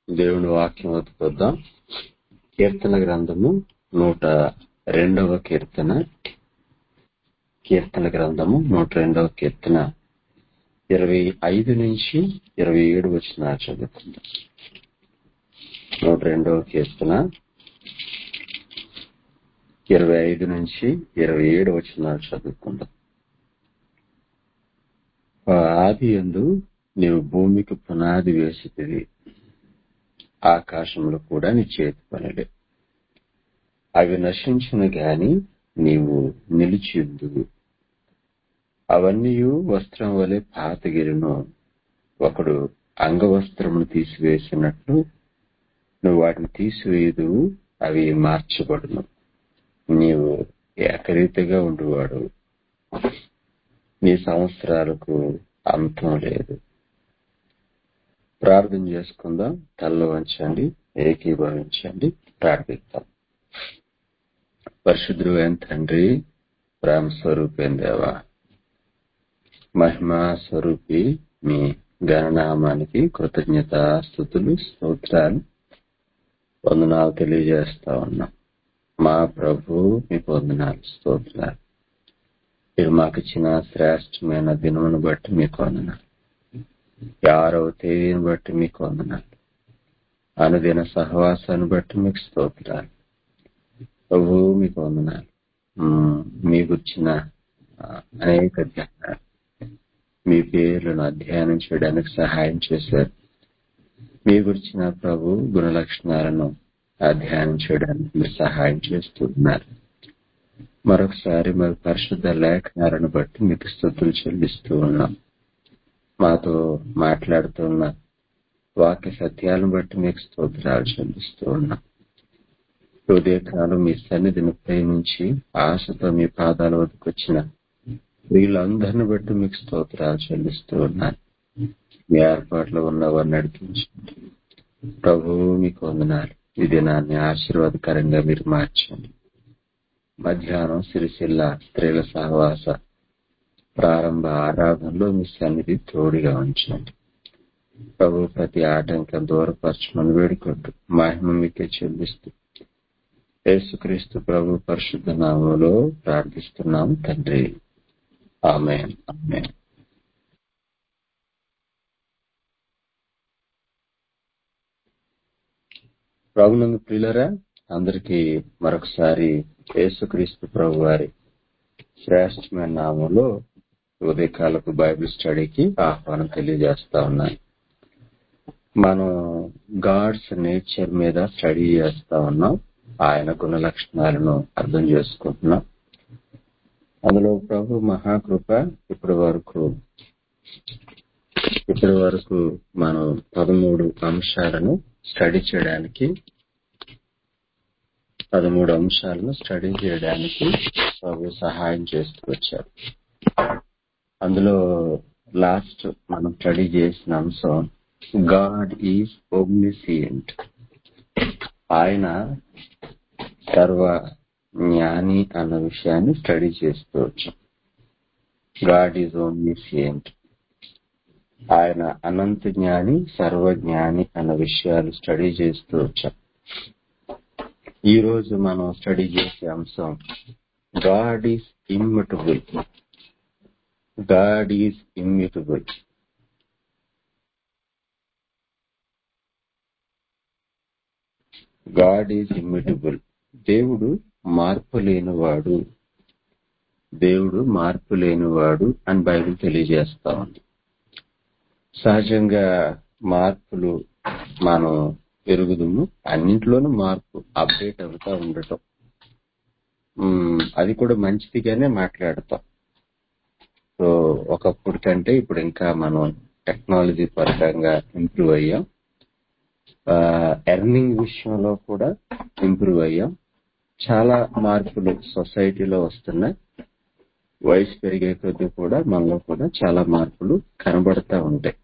దేవుని వాక్యం వద్దుకొద్దాం కీర్తన గ్రంథము నూట రెండవ కీర్తన కీర్తన గ్రంథము నూట రెండవ కీర్తన ఇరవై ఐదు నుంచి ఇరవై ఏడు వచ్చిన చదువుకుందాం నూట రెండవ కీర్తన ఇరవై ఐదు నుంచి ఇరవై ఏడు వచ్చిన చదువుకుందాం ఆది ఎందు నీవు భూమికి పునాది వేసితివి ఆకాశంలో కూడా నీ చేతి పనులే అవి నశించును గాని నీవు నిలిచియుందువు అవన్నీ వస్త్రం వలె పాతగిరిను ఒకడు అంగవస్త్రమును తీసివేసినట్లు నువ్వు వాటిని తీసివేయదు అవి మార్చబడును నీవు ఏకరీతిగా ఉండువాడు నీ సంవత్సరాలకు అంతం లేదు ప్రార్థన చేసుకుందాం తల్ల వంచండి ఏకీభవించండి ప్రార్థిద్దాం పరిశుద్ధుడు తండ్రి ప్రేమ స్వరూపేం దేవా మహిమా స్వరూపి మీ గణనామానికి కృతజ్ఞత స్థుతులు స్తోత్రాలు వందనాలు తెలియజేస్తా ఉన్నాం మా ప్రభు మీకు వందనాలు స్తోత్రాలు మీరు మాకు ఇచ్చిన శ్రేష్టమైన దినమును బట్టి మీకు వందనాలు ఆరవ తేదీని బట్టి మీకు వందనాలు అనుదిన సహవాసాన్ని బట్టి మీకు స్తోత్రాలు ప్రభు మీకు వందనాలు మీ గుర్చిన అనేక ధ్యానాలు మీ పేర్లను అధ్యయనం చేయడానికి సహాయం చేశారు మీ గురించిన ప్రభు గుణ లక్షణాలను అధ్యయనం చేయడానికి మీరు సహాయం చేస్తున్నారు మరొకసారి మరి పరిశుద్ధ లేఖనాలను బట్టి మీకు స్థుతులు చెల్లిస్తూ ఉన్నాం మాతో మాట్లాడుతున్న వాక్య సత్యాలను బట్టి మీకు స్తోత్రాలు చెల్లిస్తూ ఉన్నాం ఉదయకాలం మీ సన్నిధిని ప్రేమించి ఆశతో మీ పాదాల వద్దకు వచ్చిన వీళ్ళందరిని బట్టి మీకు స్తోత్రాలు చెల్లిస్తూ ఉన్నాను మీ ఏర్పాట్లో ఉన్నవారు నడిపించండి ప్రభువు మీకు వందనాలు ఈ దినాన్ని ఆశీర్వాదకరంగా మీరు మార్చండి మధ్యాహ్నం సిరిసిల్ల స్త్రీల సహవాస ప్రారంభ ఆరాధనలో మీ సన్నిధి తోడుగా ఉంచండి ప్రభు ప్రతి ఆటంకం దూరపరచమని వేడుకుంటూ మహిమ మీకే చెల్లిస్తూ యేసుక్రీస్తు ప్రభు పరిశుద్ధ నామంలో ప్రార్థిస్తున్నాం తండ్రి ఆమె ఆమె ప్రభునందు ప్రియులరా అందరికీ మరొకసారి యేసుక్రీస్తు ప్రభు వారి శ్రేష్టమైన నామంలో ఉదయకాలపు బైబిల్ స్టడీకి ఆహ్వానం తెలియజేస్తా ఉన్నాను మనం గాడ్స్ నేచర్ మీద స్టడీ చేస్తా ఉన్నాం ఆయన గుణ లక్షణాలను అర్థం చేసుకుంటున్నాం అందులో ప్రభు మహాకృప ఇప్పటి వరకు ఇప్పటి వరకు మనం పదమూడు అంశాలను స్టడీ చేయడానికి పదమూడు అంశాలను స్టడీ చేయడానికి ప్రభు సహాయం చేస్తూ వచ్చారు అందులో లాస్ట్ మనం స్టడీ చేసిన అంశం గాడ్ ఈజ్ ఓమ్నిసియంట్ ఆయన సర్వ జ్ఞాని అన్న విషయాన్ని స్టడీ చేస్తూ వచ్చాం గాడ్ ఈజ్ ఓమ్నిసియంట్ ఆయన అనంత జ్ఞాని సర్వజ్ఞాని అన్న విషయాలు స్టడీ చేస్తూ వచ్చాం ఈ రోజు మనం స్టడీ చేసే అంశం God is immutable God is immutable God is immutable దేవుడు మార్పు లేనివాడు దేవుడు మార్పు లేనివాడు అని బైబిల్ తెలియజేస్తా ఉంది సహజంగా మార్పులు మనం పెరుగుదుము అన్నింటిలోనూ మార్పు అప్డేట్ అవుతా ఉండటం అది కూడా మంచిదిగానే మాట్లాడతాం సో ఒకప్పుడు కంటే ఇప్పుడు ఇంకా మనం టెక్నాలజీ పరంగా ఇంప్రూవ్ అయ్యాం ఎర్నింగ్ విషయంలో కూడా ఇంప్రూవ్ అయ్యాం చాలా మార్పులు సొసైటీలో వస్తున్నాయి వయసు పెరిగే కొద్దీ కూడా మనలో కూడా చాలా మార్పులు కనబడతా ఉంటాయి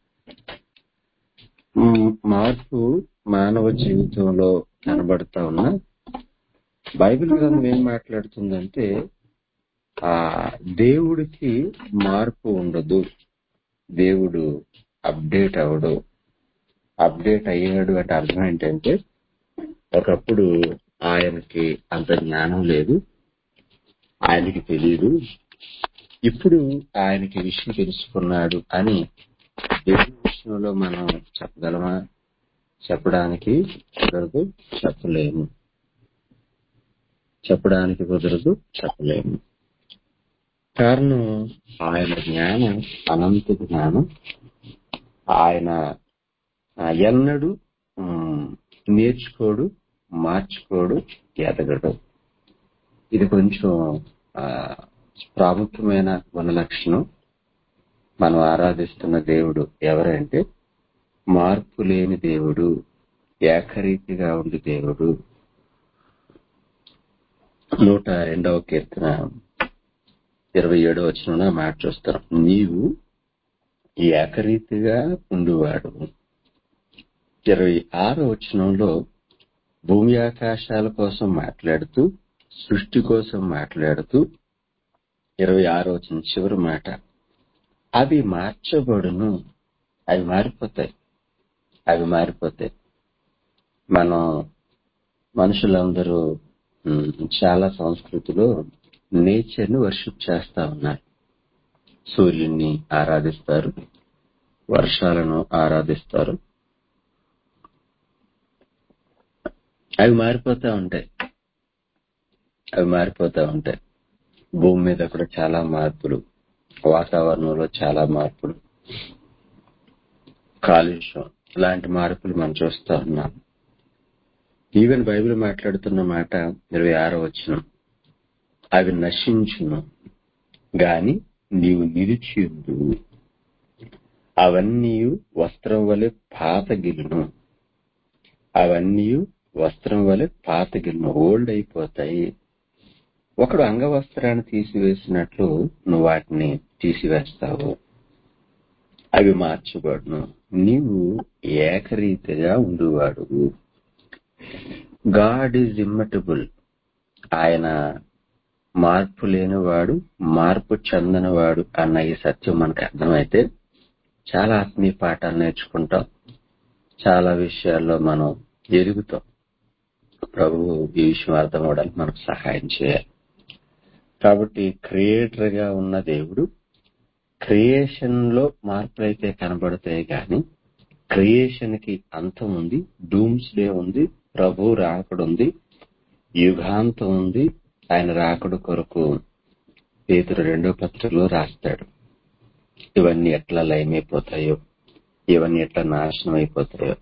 మార్పు మానవ జీవితంలో కనబడతా ఉన్నా బైబిల్ గ్రంథం ఏం మాట్లాడుతుందంటే ఆ దేవుడికి మార్పు ఉండదు దేవుడు అప్డేట్ అవడు అప్డేట్ అయ్యాడు అంటే అర్థం ఏంటంటే ఒకప్పుడు ఆయనకి అంత జ్ఞానం లేదు ఆయనకి తెలియదు ఇప్పుడు ఆయనకి ఈ విషయం తెలుసుకున్నాడు అని దేవుని విషయంలో మనం చెప్పగలమా చెప్పడానికి కుదరదు చెప్పలేము చెప్పడానికి కుదరదు చెప్పలేము కారణం ఆయన జ్ఞానం అనంత జ్ఞానం ఆయన ఆ, ఎన్నడూ ఉమ్, నేర్చుకోడు మార్చుకోడు ఎదగడు ఇది కొంచెం ఆ, ప్రాముఖ్యమైన గుణ లక్షణం మనం ఆరాధిస్తున్న దేవుడు ఎవరంటే మార్పు లేని దేవుడు ఏకరీతిగా ఉండి దేవుడు నూట రెండవ కీర్తన ఇరవై ఏడవ వచనంలో ఆ మాట చూస్తాం నీవు ఏకరీతిగా ఉండువాడు ఇరవై ఆరో వచనంలో భూమి ఆకాశాల కోసం మాట్లాడుతూ సృష్టి కోసం మాట్లాడుతూ ఇరవై ఆరో వచనం చివరి మాట అవి మార్చబడును అవి మారిపోతాయి అవి మారిపోతాయి మనం మనుషులందరూ ఉమ్, చాలా సంస్కృతిలో నేచర్ ని వర్షిప్ చేస్తా ఉన్నారు సూర్యుడిని ఆరాధిస్తారు వర్షాలను ఆరాధిస్తారు అవి మారిపోతా ఉంటాయి అవి మారిపోతా ఉంటాయి భూమి మీద కూడా చాలా మార్పులు వాతావరణంలో చాలా మార్పులు కాలుష్యం ఇలాంటి మార్పులు మనం చూస్తా ఉన్నాం ఈవెన్ బైబిల్ మాట్లాడుతున్న మాట ఇరవై ఆరో వచ్చిన అవి నశించును గాని నీవు నిలిచియుండు అవన్నీ వస్త్రం వలె పాతగిలును అవన్నీ వస్త్రం వలె పాతగిలును ఓల్డ్ అయిపోతాయి ఒకడు అంగవస్త్రాన్ని తీసివేసినట్లు నువ్వు వాటిని తీసివేస్తావు అవి మార్చబడును నీవు ఏకరీతిగా ఉండువాడు గాడ్ ఈజ్ ఇమ్మటబుల్ ఆయన మార్పు లేనివాడు మార్పు చెందనివాడు అన్న ఈ సత్యం మనకు అర్థమైతే చాలా ఆత్మీయ పాఠాలు నేర్చుకుంటాం చాలా విషయాల్లో మనం ఎదుగుతాం ప్రభువు ఈ విషయం అర్థం అవడానికి మనకు సహాయం చేయాలి కాబట్టి క్రియేటర్ గా ఉన్న దేవుడు క్రియేషన్ లో మార్పులు అయితే కనబడతాయి కానీ క్రియేషన్ కి అంతం ఉంది డూమ్స్ డే ఉంది ప్రభు రాకడు ఉంది యుగాంతం ఉంది ఆయన రాకడు కొరకు పేతురు రెండో పత్రికలో రాస్తాడు ఇవన్నీ ఎట్లా లయమైపోతాయో ఇవన్నీ ఎట్లా నాశనం అయిపోతాయో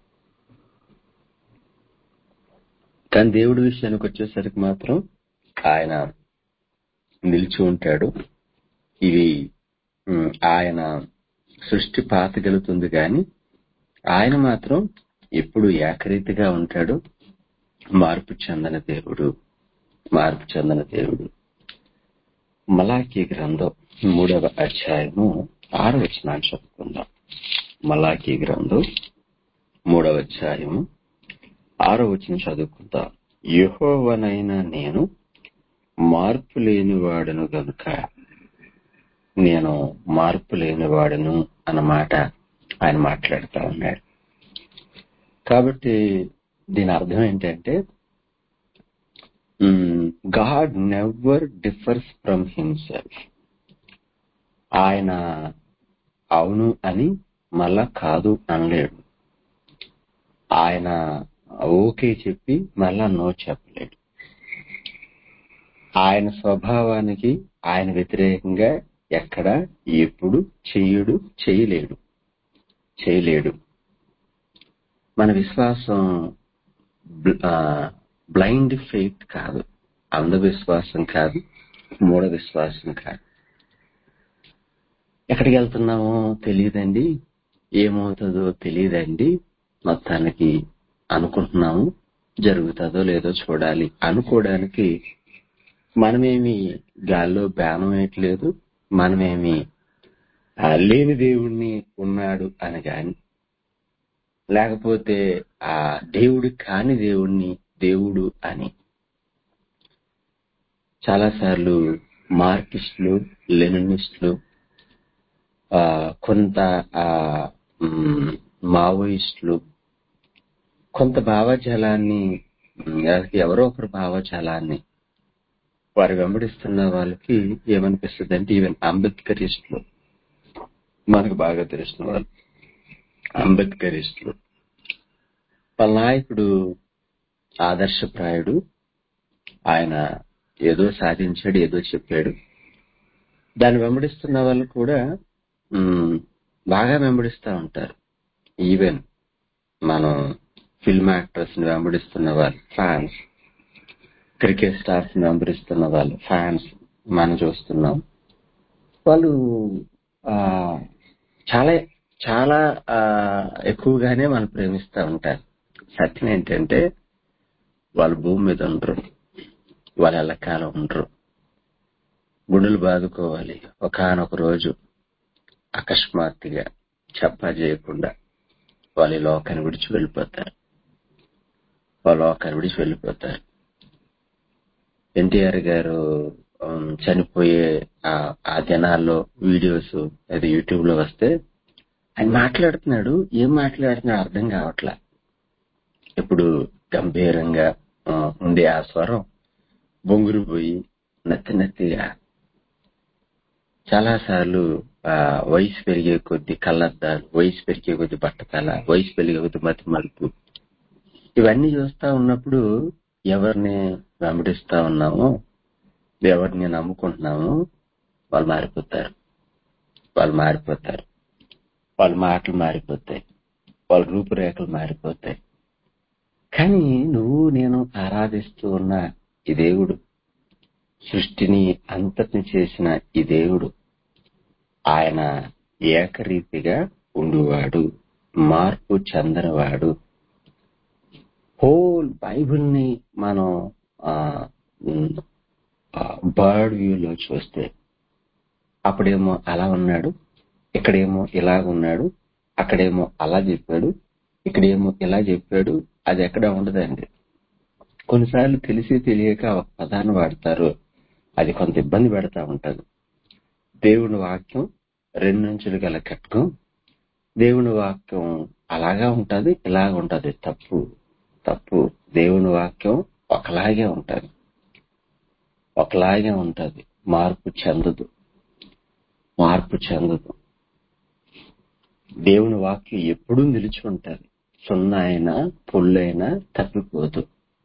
కానీ దేవుడి విషయానికి వచ్చేసరికి మాత్రం ఆయన నిలిచి ఉంటాడు ఇవి ఉమ్, ఆయన సృష్టి పాతగలుగుతుంది కానీ ఆయన మాత్రం ఎప్పుడు ఏకరీతిగా ఉంటాడు మార్పు చెందన దేవుడు మార్పు చెందన దేవుడు మలాఖీ గ్రంథం మూడవ అధ్యాయము ఆరు వచనాన్ని చెప్పుకుందాం మలాఖీ గ్రంథం మూడవ అధ్యాయము ఆరో వచనం చదువుకుందాం యెహోవానైనా నేను మార్పు లేని వాడను గనుక నేను మార్పు లేని వాడను అన్నమాట ఆయన మాట్లాడుతా ఉన్నాడు కాబట్టి దీని అర్థం ఏంటంటే God never differs from himself ఆయన అవును అని మళ్ళా కాదు అనలేడు ఆయన ఓకే చెప్పి మళ్ళా నో చెప్పలేడు ఆయన స్వభావానికి ఆయన వ్యతిరేకంగా ఎక్కడ ఎప్పుడు చెయ్యడు చేయలేడు చేయలేడు మన విశ్వాసం బ్లైండ్ ఫెయిత్ కాదు అంధవిశ్వాసం కాదు మూఢ విశ్వాసం కాదు ఎక్కడికి వెళ్తున్నామో తెలియదండి ఏమవుతుందో తెలియదండి మొత్తానికి అనుకుంటున్నాము జరుగుతుందో లేదో చూడాలి అనుకోవడానికి మనమేమి గాల్లో బ్యానం వేయట్లేదు మనమేమి ఆ, లేని దేవుణ్ణి ఉన్నాడు అని గాని లేకపోతే ఆ దేవుడు కాని దేవుణ్ణి దేవుడు అని చాలాసార్లు మార్కిస్టులు లెనినిస్టులు ఆ, కొంత ఆ, మ్, మావోయిస్టులు కొంత భావజాలాన్ని ఉమ్, ఎవరో ఒకరు భావజాలాన్ని వారు వెంబడిస్తున్న వాళ్ళకి ఏమనిపిస్తుంది అంటే ఈవెన్ అంబేద్కరిస్టులు మనకు బాగా తెలిసిన వాళ్ళు అంబేద్కరిస్టులు వాళ్ళ నాయకుడు ఆదర్శప్రాయుడు ఆయన ఏదో సాధించాడు ఏదో చెప్పాడు దాన్ని వెంబడిస్తున్న వాళ్ళు కూడా ఉమ్, బాగా వెంబడిస్తూ ఉంటారు ఈవెన్ మనం ఫిల్మ్ యాక్టర్స్ ని వెంబడిస్తున్న వాళ్ళు ఫ్యాన్స్ క్రికెట్ స్టార్స్ ని వెంబడిస్తున్న వాళ్ళు ఫ్యాన్స్ మనం చూస్తున్నాం వాళ్ళు ఆ చాలా చాలా ఆ, ఎక్కువగానే మనం ప్రేమిస్తూ ఉంటారు సత్యం ఏంటంటే వాళ్ళు భూమి మీద ఉండరు వాళ్ళు ఎల్లకాలం ఉండరు గుండెలు బాదుకోవాలి ఒకనొక రోజు అకస్మాత్తుగా చెప్పా చేయకుండా వాళ్ళు ఈ లోకాన్ని విడిచి వెళ్ళిపోతారు వాళ్ళ లోకాన్ని విడిచి వెళ్ళిపోతారు ఎన్టీఆర్ గారు ఉమ్, చనిపోయే ఆ ఆ దినాల్లో వీడియోస్ అది యూట్యూబ్ లో వస్తే ఆయన మాట్లాడుతున్నాడు ఏం మాట్లాడుతున్నాడు అర్థం కావట్లా ఇప్పుడు గంభీరంగా ఆ, ఉంది ఆ స్వరం బొంగురు పోయి నత్తి నత్తిగా చాలా సార్లు ఆ, వయసు పెరిగే కొద్ది కళ్ళద్దాలు వయసు పెరిగే కొద్ది బట్టతల వయసు పెరిగే కొద్ది మతి మలుపు ఇవన్నీ చూస్తా ఉన్నప్పుడు ఎవరిని వెంబడిస్తా ఉన్నామో ఎవరిని నమ్ముకుంటున్నామో వాళ్ళు మారిపోతారు వాళ్ళు మారిపోతారు వాళ్ళ మాటలు మారిపోతాయి వాళ్ళ రూపురేఖలు మారిపోతాయి కానీ నువ్వు నేను ఆరాధిస్తూ ఉన్న ఈ దేవుడు సృష్టిని అంతటిని చేసిన ఈ దేవుడు ఆయన ఏకరీతిగా ఉండువాడు మార్పు చెందనివాడు హోల్ బైబిల్ ని మనం బర్డ్ వ్యూలో చూస్తే అప్పుడేమో అలా ఉన్నాడు ఇక్కడేమో ఇలా ఉన్నాడు అక్కడేమో అలా చెప్పాడు ఇక్కడేమో ఇలా చెప్పాడు అది ఎక్కడ ఉండదండి కొన్నిసార్లు తెలిసి తెలియక ఒక పదాన్ని వాడతారు అది కొంత ఇబ్బంది పెడతా ఉంటది దేవుని వాక్యం రెండంచులు గల కట్కం దేవుని వాక్యం అలాగా ఉంటది ఇలాగ ఉంటది తప్పు తప్పు దేవుని వాక్యం ఒకలాగే ఉంటది ఒకలాగే ఉంటది మార్పు చెందదు మార్పు చెందదు దేవుని వాక్యం ఎప్పుడూ నిలిచి ఉంటది సున్నా అయినా పుల్లైనా తప్పిపోదు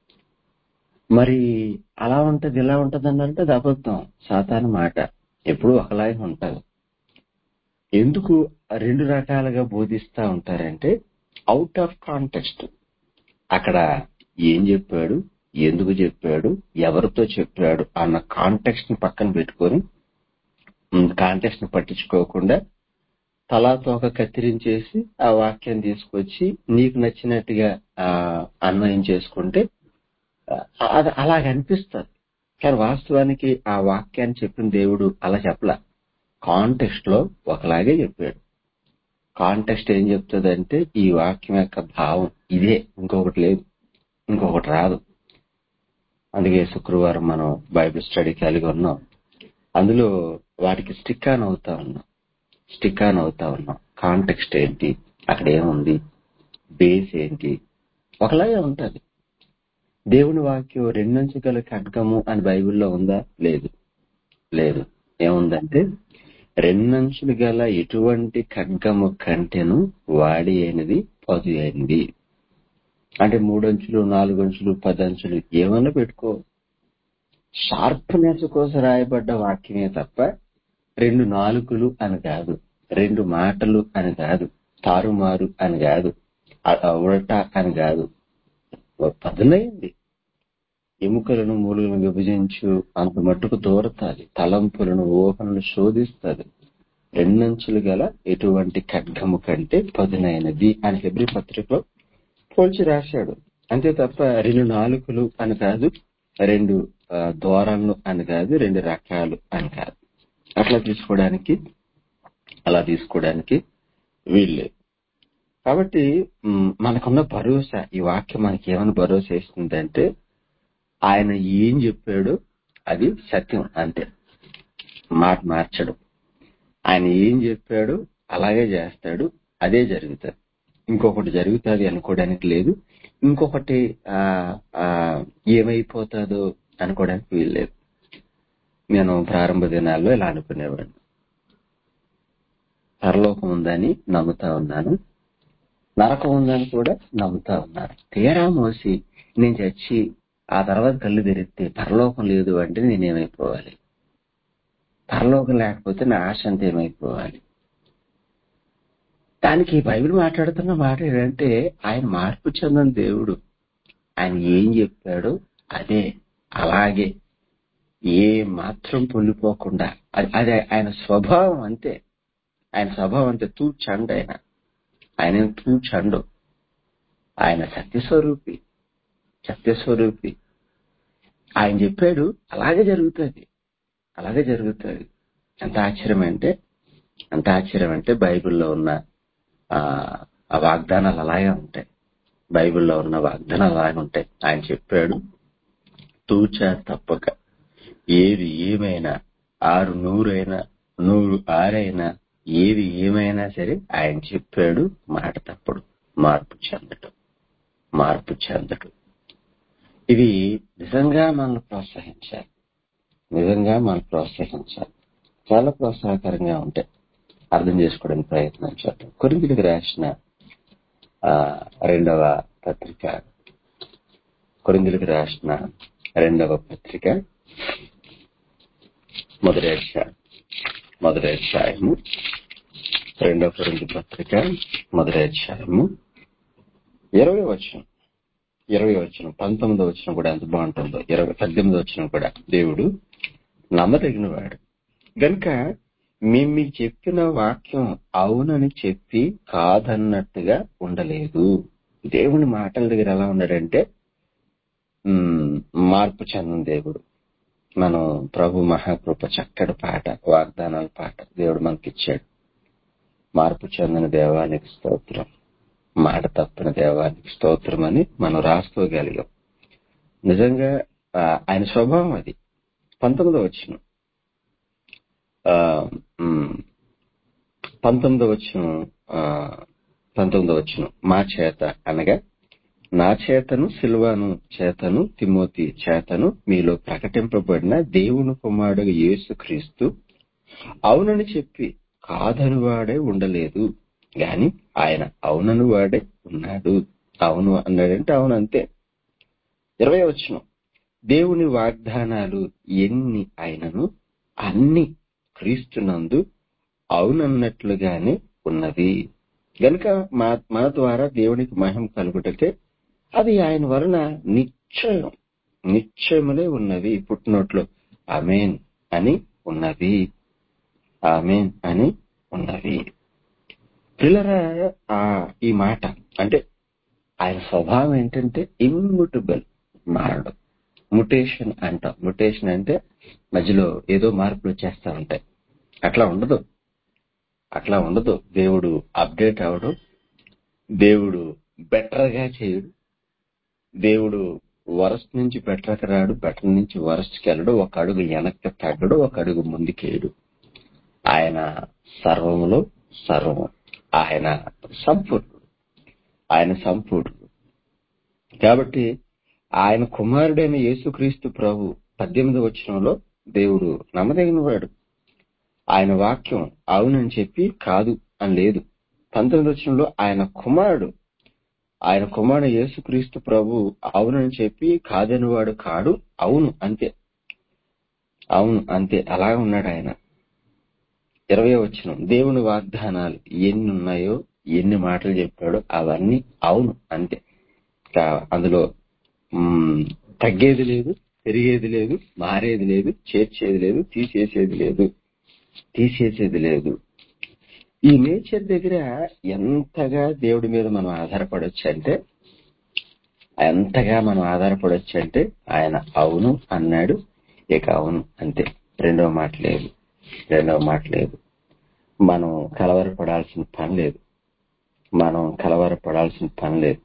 మరి అలా ఉంటది ఇలా ఉంటది అన్నారంటే అది అబద్ధం సాతాను మాట ఎప్పుడూ ఒకలాగే ఉంటది ఎందుకు రెండు రకాలుగా బోధిస్తా ఉంటారంటే అవుట్ ఆఫ్ కాంటెక్స్ట్ అక్కడ ఏం చెప్పాడు ఎందుకు చెప్పాడు ఎవరితో చెప్పాడు అన్న కాంటెక్స్ట్ ని పక్కన పెట్టుకొని కాంటెక్స్ట్ ని పట్టించుకోకుండా తలా తోక కత్తిరించేసి ఆ వాక్యాన్ని తీసుకొచ్చి నీకు నచ్చినట్టుగా ఆ అన్వయం చేసుకుంటే ఆ, అది అలాగ అనిపిస్తుంది కానీ వాస్తవానికి ఆ వాక్యాన్ని చెప్పిన దేవుడు అలా చెప్పలా కాంటెక్స్ట్ లో ఒకలాగే చెప్పాడు కాంటెక్స్ట్ ఏం చెప్తుందంటే ఈ వాక్యం యొక్క భావం ఇదే ఇంకొకటి లేదు ఇంకొకటి రాదు అందుకే శుక్రవారం మనం బైబిల్ స్టడీ కలిగి ఉన్నాం అందులో వాటికి స్టిక్ ఆన్ అవుతా ఉన్నాం స్టిక్ ఆన్ అవుతా ఉన్నాం కాంటెక్స్ట్ ఏంటి అక్కడ ఏముంది బేస్ ఏంటి ఒకలాగే ఉంటది దేవుని వాక్యం రెండంచు గల ఖడ్గము అని బైబిల్లో ఉందా లేదు లేదు ఏముందంటే రెండంచులు గల ఎటువంటి ఖడ్గము కంటెను వాడి అయినది పది అయినది అంటే మూడంచులు నాలుగు అంచులు పది అంచులు ఏమన్నా పెట్టుకో షార్ప్నెస్ కోసం రాయబడ్డ వాక్యమే తప్ప రెండు నాలుగులు అని కాదు రెండు మాటలు అని కాదు తారుమారు అని కాదు అ- అ- ఉడట అని కాదు పదునైంది ఎముకలను మూలులను విభజించు అంత మట్టుకు దూరతాది తలంపులను ఊహలను శోధిస్తుంది రెండంచులు గల ఎటువంటి ఖడ్గము కంటే పదునైనది అని హెబ్రి పత్రికలో పోల్చి రాశాడు అంతే తప్ప రెండు నాలుకలు అని కాదు రెండు ఆ, దూరాలు అని కాదు రెండు రకాలు అని కాదు అట్లా తీసుకోవడానికి అలా తీసుకోవడానికి వీల్లేదు కాబట్టి మ్, మనకున్న భరోసా ఈ వాక్యం మనకి ఏమైనా భరోసా ఇస్తుందంటే ఆయన ఏం చెప్పాడో అది సత్యం అంతే మాట మార్చడు ఆయన ఏం చెప్పాడు అలాగే చేస్తాడు అదే జరుగుతుంది ఇంకొకటి జరుగుతుంది అనుకోవడానికి లేదు ఇంకొకటి ఆ, ఆ, ఏమైపోతుందో అనుకోవడానికి వీల్లేదు నేను ప్రారంభ దినాల్లో ఇలా అనుకునేవాడిని పరలోకం ఉందని నమ్ముతా ఉన్నాను నరకం ఉందని కూడా నమ్ముతా ఉన్నాను తీరా మోసి నేను చచ్చి ఆ తర్వాత కళ్ళు తెరిస్తే పరలోకం లేదు అంటే నేనేమైపోవాలి పరలోకం లేకపోతే నా ఆశ అంతా ఏమైపోవాలి దానికి బైబిల్ మాట్లాడుతున్న మాట ఏంటంటే ఆయన మార్పు చెందని దేవుడు ఆయన ఏం చెప్పాడో అదే అలాగే ఏ మాత్రం పొల్లిపోకుండా అది అది ఆయన స్వభావం అంతే ఆయన స్వభావం అంతే తూ చండ ఆయన ఆయన ఏం తూ చండు ఆయన సత్యస్వరూపి సత్యస్వరూపి ఆయన చెప్పాడు అలాగే జరుగుతుంది అలాగే జరుగుతుంది ఎంత ఆశ్చర్యం అంటే ఎంత ఆశ్చర్యం అంటే బైబిల్లో ఉన్న ఆ ఆ వాగ్దానాలు అలాగే ఉంటాయి బైబిల్లో ఉన్న వాగ్దానాలు అలాగే ఉంటాయి ఆయన చెప్పాడు తూచా తప్పక ఏది ఏమైనా ఆరు నూరైనా నూరు ఆరైనా ఏది ఏమైనా సరే ఆయన చెప్పాడు మాట తప్పుడు మార్పు చెందటం మార్పు చెందటం ఇది నిజంగా మనల్ని ప్రోత్సహించాలి నిజంగా మనం ప్రోత్సహించాలి చాలా ప్రోత్సాహకరంగా ఉంటాయి అర్థం చేసుకోవడానికి ప్రయత్నం చేద్దాం కొరిందులకు రాసిన ఆ, రెండవ పత్రిక కొరిందులకు రాసిన రెండవ పత్రిక మొదటి అధ్యాయం మొదటి అధ్యాయము రెండవ కొరింది పత్రిక మొదటి అధ్యాయము ఇరవై వచనం ఇరవై వచనం పంతొమ్మిదో వచనం కూడా ఎంత బాగుంటుందో ఇరవై పద్దెనిమిదో వచనం కూడా దేవుడు నమ్మదగినవాడు గనుక మేము మీకు చెప్పిన వాక్యం అవునని చెప్పి కాదన్నట్టుగా ఉండలేదు దేవుని మాటల దగ్గర ఎలా ఉన్నాడంటే ఉమ్, మార్పు చెందిన దేవుడు మనం ప్రభు మహాకృప చక్కటి పాట వాగ్దానాల పాట దేవుడు మనకిచ్చాడు మార్పు చెందిన దేవానికి స్తోత్రం మాట తప్పిన దేవానికి స్తోత్రం అని మనం రాసుకోగలిగాం నిజంగా ఆ, ఆయన స్వభావం అది పంతొమ్మిదో వచ్చిన పంతొమ్మిదో వచ్చిన పంతొమ్మిదో వచ్చిన మా చేత అనగా నా చేతను సిల్వాను చేతను తిమోతి చేతను మీలో ప్రకటింపబడిన దేవుని కుమారుడు యేసుక్రీస్తు అవునని చెప్పి కాదని వాడే ఉండలేదు గాని ఆయన అవునని వాడే ఉన్నాడు అవును అన్నాడంటే అవును అంతే ఇరవై వచ్చిన దేవుని వాగ్దానాలు ఎన్ని అయినను అన్ని క్రీస్తునందు అవునన్నట్లుగానే ఉన్నవి గనుక మా మన ద్వారా దేవునికి మహిమ కలుగుటకే అది ఆయన వలన నిశ్చయం నిశ్చయములే ఉన్నవి పుట్టినట్లు అమేన్ అని ఉన్నవి ఆమెన్ అని ఉన్నవి పిల్లరా ఆ ఈ మాట అంటే ఆయన స్వభావం ఏంటంటే ఇమ్ముటబుల్ మారడం ముటేషన్ అంటాం ముటేషన్ అంటే మధ్యలో ఏదో మార్పులు వచ్చేస్తా ఉంటాయి అట్లా ఉండదు అట్లా ఉండదు దేవుడు అప్డేట్ అవడు దేవుడు బెటర్ గా చేయడు దేవుడు వరస్ట్ నుంచి బెటర్ కి రాడు బెటర్ నుంచి వరస్ట్ కి వెళ్ళడు ఒక అడుగు వెనక్కి తగ్గడు ఒక అడుగు ముందుకేయడు ఆయన సర్వములో సర్వం ఆయన సంపూర్ణుడు ఆయన సంపూర్ణుడు కాబట్టి ఆయన కుమారుడైన యేసుక్రీస్తు ప్రభు పద్దెనిమిది వచనంలో దేవుడు నమ్మదగిన వాడు ఆయన వాక్యం అవునని చెప్పి కాదు అని లేదు పంతొమ్మిది వచనంలో ఆయన కుమారుడు ఆయన కుమారుడు యేసుక్రీస్తు ప్రభు అవునని చెప్పి కాదని వాడు కాడు అవును అంతే అవును అంతే అలా ఉన్నాడు ఆయన ఇరవై వచ్చిన దేవుని వాగ్దానాలు ఎన్ని ఉన్నాయో ఎన్ని మాటలు చెప్పాడో అవన్నీ అవును అంతే కా- అందులో మ్, తగ్గేది లేదు పెరిగేది లేదు మారేది లేదు చేర్చేది లేదు తీసేసేది లేదు తీసేసేది లేదు ఈ నేచర్ దగ్గర ఎంతగా దేవుడి మీద మనం ఆధారపడొచ్చు అంటే ఎంతగా మనం ఆధారపడొచ్చు అంటే ఆయన అవును అన్నాడు ఇక అవును అంతే రెండవ మాట లేదు రెండవ మాట లేదు మనం కలవరపడాల్సిన పని లేదు మనం కలవరపడాల్సిన పని లేదు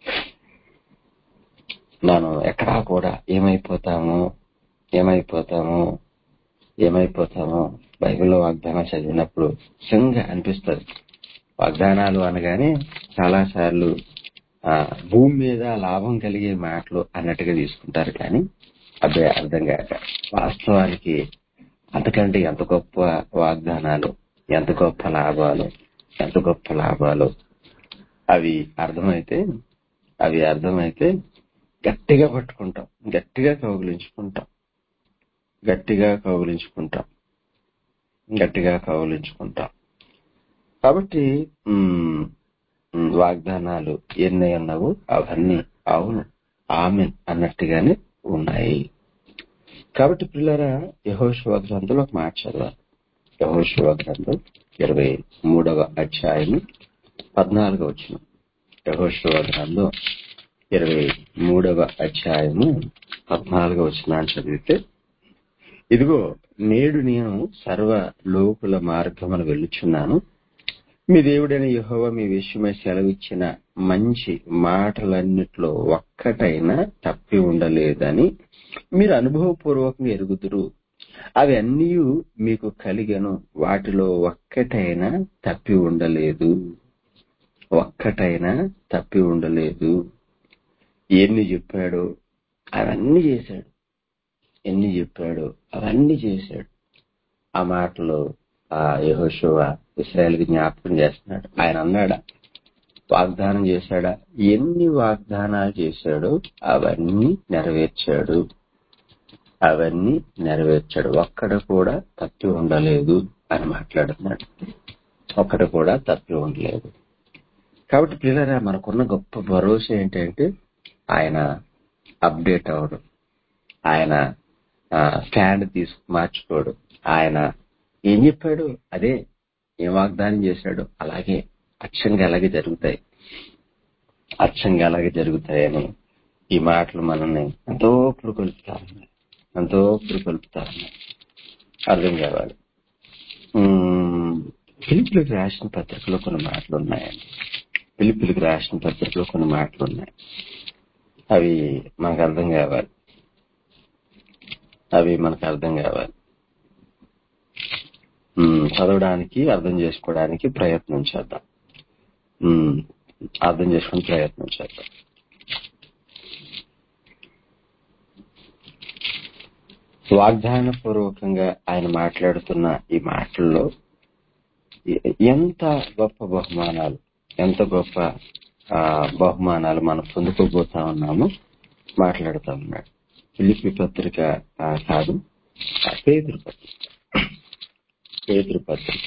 మనం ఎక్కడా కూడా ఏమైపోతాము ఏమైపోతాము ఏమైపోతాము బైబిల్లో వాగ్దానం చదివినప్పుడు నిజంగా అనిపిస్తుంది వాగ్దానాలు అనగానే చాలా సార్లు ఆ, భూమి మీద లాభం కలిగే మాటలు అన్నట్టుగా తీసుకుంటారు కానీ అదే అర్థం కాక వాస్తవానికి అంతకంటే ఎంత గొప్ప వాగ్దానాలు ఎంత గొప్ప లాభాలు ఎంత గొప్ప లాభాలు అవి అర్థమైతే అవి అర్థమైతే గట్టిగా పట్టుకుంటాం గట్టిగా కౌగులించుకుంటాం గట్టిగా కౌగులించుకుంటాం గట్టిగా కౌగులించుకుంటాం కాబట్టి ఉమ్, ఉమ్, వాగ్దానాలు ఎన్ని ఉన్నావో అవన్నీ అవును ఆమె అన్నట్టుగానే ఉన్నాయి కాబట్టి పిల్లరా యహోశివ గ్రంథంలో ఒక మాట చదవాలి యహోశివ గ్రంథం ఇరవై మూడవ అధ్యాయం పద్నాలుగో వచ్చిన యహోశివ గ్రంథం ఇరవై మూడవ అధ్యాయము పద్నాలుగో వచ్చిన చదివితే ఇదిగో నేడు నేను సర్వ లోకుల మార్గమును వెళ్ళుచున్నాను మీ దేవుడైన యెహోవా మీ విషయమై సెలవిచ్చిన మంచి మాటలన్నిట్లో ఒక్కటైనా తప్పి ఉండలేదని మీరు అనుభవపూర్వకంగా ఎరుగుదురు అవి అన్నీ మీకు కలిగను వాటిలో ఒక్కటైనా తప్పి ఉండలేదు ఒక్కటైనా తప్పి ఉండలేదు ఎన్ని చెప్పాడో అవన్నీ చేశాడు ఎన్ని చెప్పాడో అవన్నీ చేశాడు ఆ మాటలు ఆ యహోశివ ఇస్రాయల్కి జ్ఞాపకం చేస్తున్నాడు ఆయన అన్నాడా వాగ్దానం చేశాడా ఎన్ని వాగ్దానాలు చేశాడో అవన్నీ నెరవేర్చాడు అవన్నీ నెరవేర్చాడు ఒక్కడ కూడా తప్పి ఉండలేదు అని మాట్లాడుతున్నాడు ఒక్కడ కూడా తప్పి ఉండలేదు కాబట్టి పిల్లరా మనకున్న గొప్ప భరోసా ఏంటంటే ఆయన అప్డేట్ అవడు ఆయన స్టాండ్ తీసుకు మార్చుకోడు ఆయన ఏం చెప్పాడు అదే ఏం వాగ్దానం చేశాడు అలాగే అచ్చంగా అలాగే జరుగుతాయి అచ్చంగా అలాగే జరుగుతాయని ఈ మాటలు మనల్ని ఎంతో పురుకొల్పుతా ఉన్నాయి ఎంతో పురుకొల్పుతా ఉన్నాయి అర్థం కావాలి ఉమ్, పిలుపులకు రాసిన పత్రికలో కొన్ని మాటలు ఉన్నాయండి పిలుపులకు రాసిన పత్రికలో కొన్ని మాటలు ఉన్నాయి అవి మనకు అర్థం కావాలి అవి మనకు అర్థం కావాలి ఉమ్, చదవడానికి అర్థం చేసుకోవడానికి ప్రయత్నం చేద్దాం ఉమ్, అర్థం చేసుకుని ప్రయత్నం చేద్దాం వాగ్దాన పూర్వకంగా ఆయన మాట్లాడుతున్న ఈ మాటల్లో ఎ- ఎంత గొప్ప బహుమానాలు ఎంత గొప్ప ఆ, బహుమానాలు మనం పొందుకోబోతా ఉన్నామో మాట్లాడుతా ఉన్నాడు ఫిలిపి పత్రిక ఆ, కాదు ఆ, పేతురు పత్రిక పేతురు పత్రిక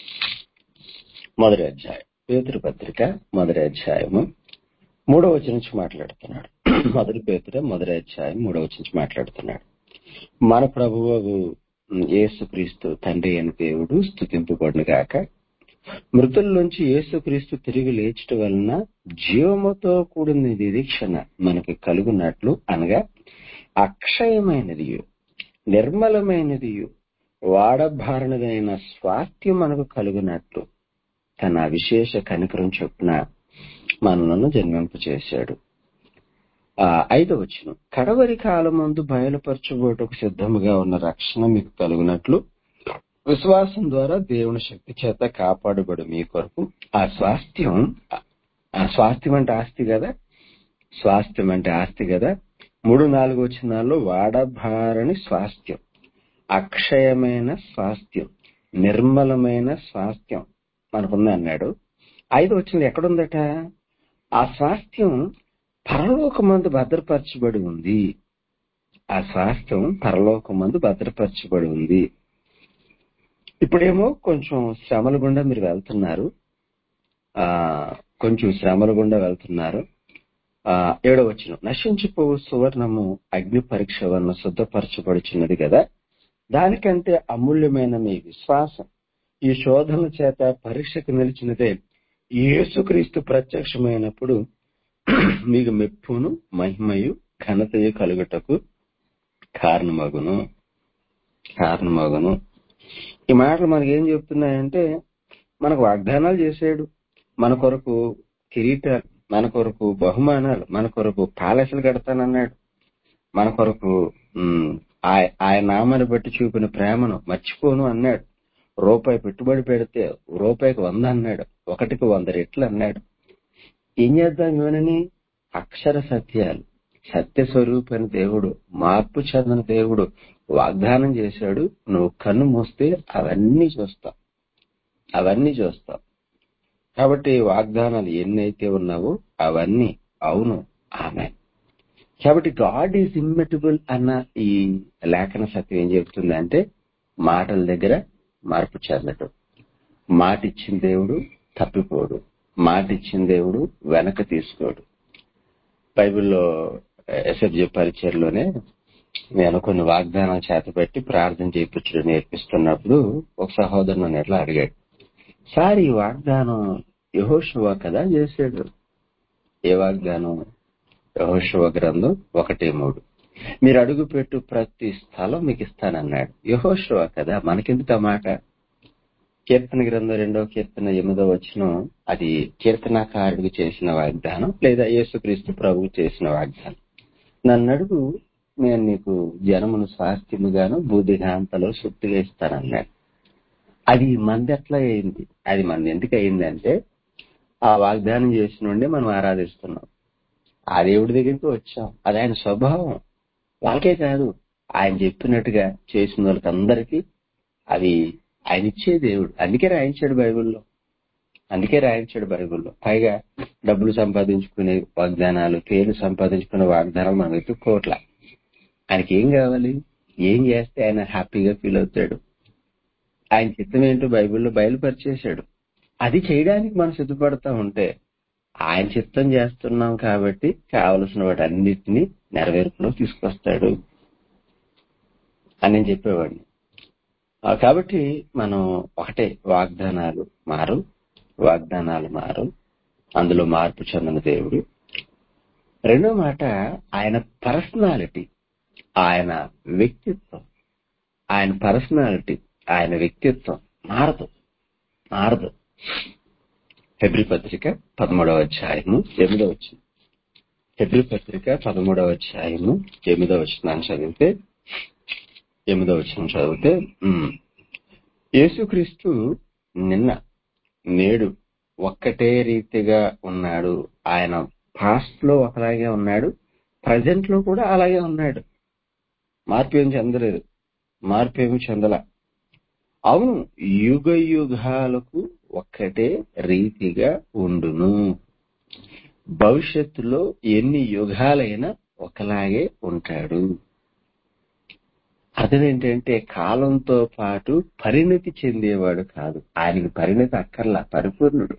మొదటి అధ్యాయం పేతురు పత్రిక మొదటి అధ్యాయము మూడవ వచ్చి నుంచి మాట్లాడుతున్నాడు మొదటి పేతురు మొదటి అధ్యాయం మూడవ వచ్చి నుంచి మాట్లాడుతున్నాడు మన ప్రభువు యేసుక్రీస్తు తండ్రి అయిన దేవుడు స్థుతింపబడును గాక మృతుల్లోంచి యేసుక్రీస్తు తిరిగి లేచట వలన జీవముతో కూడిన నిరీక్షణ మనకి కలుగున్నట్లు అనగా అక్షయమైనది నిర్మలమైనది వాడబారనిదైన స్వాస్థ్యం మనకు కలుగునట్లు తన విశేష కనికరం చొప్పున మనలను జన్మింప చేశాడు ఆ ఐదో వచ్చిన కడవరి కాలమందు బయలుపరచబోటకు సిద్ధముగా ఉన్న రక్షణ మీకు కలుగునట్లు విశ్వాసం ద్వారా దేవుని శక్తి చేత కాపాడబడు మీ కొరకు ఆ స్వాస్థ్యం ఆ స్వాస్థ్యం అంటే ఆస్తి కదా స్వాస్థ్యం అంటే ఆస్తి కదా మూడు నాలుగు వచ్చినాల్లో వాడబారని స్వాస్థ్యం అక్షయమైన స్వాస్థ్యం నిర్మలమైన స్వాస్థ్యం మనకుంది అన్నాడు ఐదు వచ్చింది ఎక్కడుందట ఆ స్వాస్థ్యం పరలోకమందు భద్రపరచబడి ఉంది ఆ స్వాస్థ్యం పరలోకమందు భద్రపరచబడి ఉంది ఇప్పుడేమో కొంచెం శ్రమల గుండా మీరు వెళ్తున్నారు ఆ కొంచెం శ్రమల గుండా వెళ్తున్నారు ఆ ఏడో వచ్చిన నశించిపోవు సువర్ణము అగ్ని పరీక్ష వలన శుద్ధపరచబడుచున్నది కదా దానికంటే అమూల్యమైన మీ విశ్వాసం ఈ శోధనల చేత పరీక్షకు నిలిచినదే యేసుక్రీస్తు ప్రత్యక్షమైనప్పుడు మీకు మెప్పును మహిమయు ఘనతయు కలుగుటకు కారణమగును కారణమగును ఈ మాటలు మనకి ఏం చెప్తున్నాయంటే మనకు వాగ్దానాలు చేసాడు మన కొరకు కిరీటాలు మన కొరకు బహుమానాలు మన కొరకు ప్యాలెస్లు కడతానన్నాడు మన కొరకు ఉమ్, ఆయ- ఆయన నామాన్ని బట్టి చూపిన ప్రేమను మర్చిపోను అన్నాడు రూపాయి పెట్టుబడి పెడితే రూపాయికి వంద అన్నాడు ఒకటికి వంద రెట్లు అన్నాడు ఏం చేద్దాం ఇవనని అక్షర సత్యాలు సత్య స్వరూపని దేవుడు మార్పు చెందిన దేవుడు వాగ్దానం చేశాడు నువ్వు కన్ను మూస్తే అవన్నీ చూస్తావు అవన్నీ చూస్తావు కాబట్టి వాగ్దానాలు ఎన్నైతే ఉన్నావో అవన్నీ అవును ఆమె కాబట్టి గాడ్ ఈజ్ ఇమ్మెటబుల్ అన్న ఈ లేఖన సత్యం ఏం చెబుతుంది అంటే మాటల దగ్గర మార్పు చెందటం మాట ఇచ్చిన దేవుడు తప్పిపోడు మాట ఇచ్చిన దేవుడు వెనక తీసుకోడు బైబిల్లో ఎస్ఎఫ్జి పరిచయలోనే నేను కొన్ని వాగ్దానాలు చేతపెట్టి ప్రార్థన చేయించడం నేర్పిస్తున్నప్పుడు ఒక సహోదరుడు నన్ను ఎట్లా అడిగాడు సార్ ఈ వాగ్దానం యహోషువా కదా చేశాడు ఏ వాగ్దానం యహోషువ గ్రంథం ఒకటి మూడు మీరు అడుగు పెట్టు ప్రతి స్థలం మీకు ఇస్తానన్నాడు యహోషువ కదా మనకెందుకు ఆ మాట కీర్తన గ్రంథం రెండవ కీర్తన ఎనిమిదో వచ్చిన అది కీర్తనాకారుడికి చేసిన వాగ్దానం లేదా యేసుక్రీస్తు ప్రభువు చేసిన వాగ్దానం నన్ను అడుగు నేను నీకు జనమును స్వాస్థ్యముగాను బుద్ధిగాంతలో సుత్తిగా ఇస్తానన్నాడు అది మంది ఎట్లా అయింది అది మంది ఎందుకు అయిందంటే ఆ వాగ్దానం చేసిన నుండి మనం ఆరాధిస్తున్నాం ఆ దేవుడి దగ్గరికి వచ్చాం అది ఆయన స్వభావం వాళ్ళకే కాదు ఆయన చెప్పినట్టుగా చేసిన వాళ్ళకి అందరికీ అది ఆయన ఇచ్చే దేవుడు అందుకే రాయించాడు బైబిల్లో అందుకే రాయించాడు బైబిల్లో పైగా డబ్బులు సంపాదించుకునే వాగ్దానాలు పేర్లు సంపాదించుకునే వాగ్దానాలు మనం వెతుక్కోవట్లా ఆయనకి ఏం కావాలి ఏం చేస్తే ఆయన హ్యాపీగా ఫీల్ అవుతాడు ఆయన చిత్తం ఏంటో బైబిల్లో బయలుపరిచేశాడు అది చేయడానికి మనం సిద్ధపడతా ఉంటే ఆయన చిత్తం చేస్తున్నాం కాబట్టి కావలసిన వాటి అన్నిటినీ నెరవేర్పులో తీసుకొస్తాడు అని నేను చెప్పేవాడిని ఆ, కాబట్టి మనం ఒకటే వాగ్దానాలు మారు వాగ్దానాలు మారు అందులో మార్పు చెందిన దేవుడు రెండో మాట ఆయన పర్సనాలిటీ ఆయన వ్యక్తిత్వం ఆయన పర్సనాలిటీ ఆయన వ్యక్తిత్వం మారదు మారదు హెబ్రి పత్రిక పదమూడవ అధ్యాయము ఎనిమిదవ వచ్చిన హెబ్రి పత్రిక పదమూడవ అధ్యాయము ఎనిమిదవ వచ్చిన చదివితే ఎనిమిదవ వచ్చిన చదివితే ఉమ్, యేసుక్రీస్తు నిన్న నేడు ఒక్కటే రీతిగా ఉన్నాడు ఆయన పాస్ట్ లో ఒకలాగే ఉన్నాడు ప్రజెంట్ లో కూడా అలాగే ఉన్నాడు మార్పు ఏం చెందలేదు మార్పు ఏమి చెందల అవును యుగ యుగాలకు ఒక్కటే రీతిగా ఉండును భవిష్యత్తులో ఎన్ని యుగాలైనా ఒకలాగే ఉంటాడు అర్థం ఏంటంటే కాలంతో పాటు పరిణతి చెందేవాడు కాదు ఆయనకి పరిణతి అక్కర్లా పరిపూర్ణుడు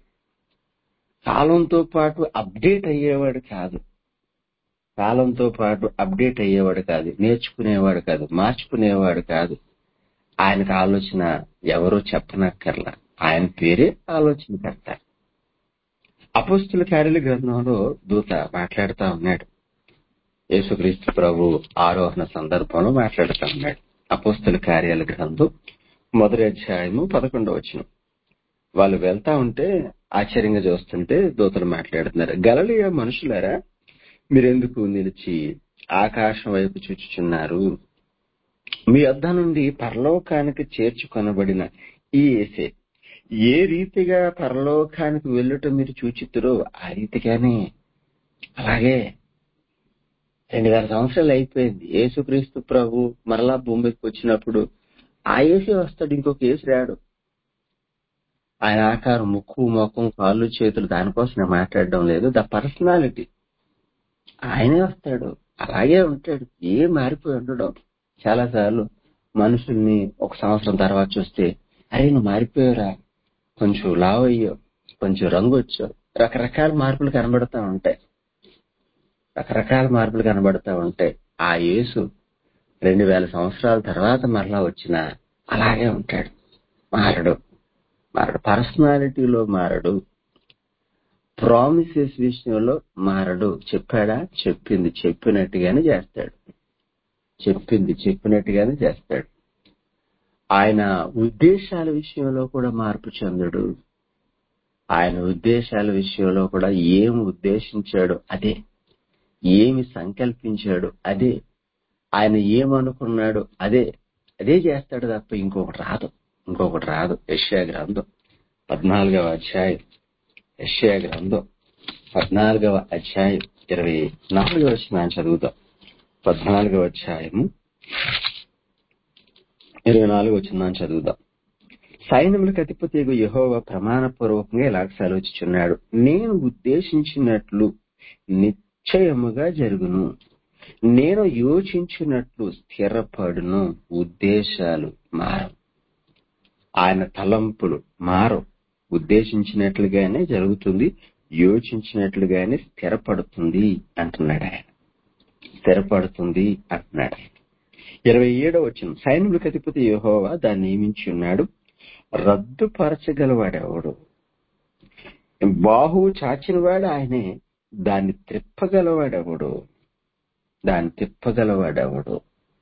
కాలంతో పాటు అప్డేట్ అయ్యేవాడు కాదు కాలంతో పాటు అప్డేట్ అయ్యేవాడు కాదు నేర్చుకునేవాడు కాదు మార్చుకునేవాడు కాదు ఆయనకు ఆలోచన ఎవరో చెప్పనక్కర్లా ఆయన పేరే ఆలోచనకర్త అపోస్తుల కార్యాల గ్రంథంలో దూత మాట్లాడుతా ఉన్నాడు యేసుక్రీస్తు ప్రభు ఆరోహణ సందర్భంలో మాట్లాడుతా ఉన్నాడు అపోస్తుల కార్యాల గ్రంథం మొదటి అధ్యాయము పదకొండవ వచనం వాళ్ళు వెళ్తా ఉంటే ఆశ్చర్యంగా చూస్తుంటే దూతలు మాట్లాడుతున్నారు గలలియ మనుషులారా మీరెందుకు నిలిచి ఆకాశం వైపు చూచుచున్నారు మీ వద్ద నుండి పరలోకానికి చేర్చుకొనబడిన ఈ ఏసే ఏ రీతిగా పరలోకానికి వెళ్ళుట మీరు చూచితురో ఆ రీతిగానే అలాగే రెండు వేల సంవత్సరాలు అయిపోయింది యేసుక్రీస్తు ప్రభు మరలా భూమికి వచ్చినప్పుడు ఆ ఏసే వస్తాడు ఇంకొక ఏసు రాడు ఆయన ఆకారం ముక్కు ముఖం కాళ్ళు చేతులు దానికోసం నేను మాట్లాడడం లేదు ద పర్సనాలిటీ ఆయనే వస్తాడు అలాగే ఉంటాడు ఏం మారిపోయి ఉండడం చాలా సార్లు మనుషుల్ని ఒక సంవత్సరం తర్వాత చూస్తే అరే నువ్వు మారిపోయారా కొంచెం లావ్ అయ్యో కొంచెం రంగు వచ్చావు రకరకాల మార్పులు కనబడతా ఉంటాయి రకరకాల మార్పులు కనబడతా ఉంటాయి ఆ యేసు రెండు వేల సంవత్సరాల తర్వాత మరలా వచ్చిన అలాగే ఉంటాడు మారడు మారడు పర్సనాలిటీలో మారడు ప్రామిసెస్ విషయంలో మారడు చెప్పాడా చెప్పింది చెప్పినట్టుగానే చేస్తాడు చెప్పింది చెప్పినట్టుగానే చేస్తాడు ఆయన ఉద్దేశాల విషయంలో కూడా మార్పు చెందడు ఆయన ఉద్దేశాల విషయంలో కూడా ఏం ఉద్దేశించాడో అదే ఏమి సంకల్పించాడు అదే ఆయన ఏమనుకున్నాడు అదే అదే చేస్తాడు తప్ప ఇంకొకటి రాదు ఇంకొకటి రాదు యెషయా గ్రంథం పద్నాలుగవ అధ్యాయం యెషయా గ్రంథం పద్నాలుగవ అధ్యాయం ఇరవై నాలుగవ వచ్చిన చదువుతాం పద్నాలుగవ అధ్యాయము ఇరవై నాలుగు వచ్చిన చదువుదాం సైన్యములకు అధిపతి యహోవ ప్రమాణపూర్వకంగా ఇలా సెలవుచున్నాడు నేను ఉద్దేశించినట్లు నిశ్చయముగా జరుగును నేను యోచించినట్లు స్థిరపడును ఉద్దేశాలు మారు ఆయన తలంపులు మారు ఉద్దేశించినట్లుగానే జరుగుతుంది యోచించినట్లుగానే స్థిరపడుతుంది అంటున్నాడు ఆయన స్థిరపడుతుంది అంటున్నాడు ఆయన ఇరవై ఏడో వచ్చిన సైన్యులకు అధిపతి యహోవా దాన్ని నియమించి ఉన్నాడు రద్దుపరచగలవాడెవడు బాహువు చాచినవాడు ఆయనే దాన్ని త్రిప్పగలవాడెవడు దాన్ని తిప్పగలవాడెవడు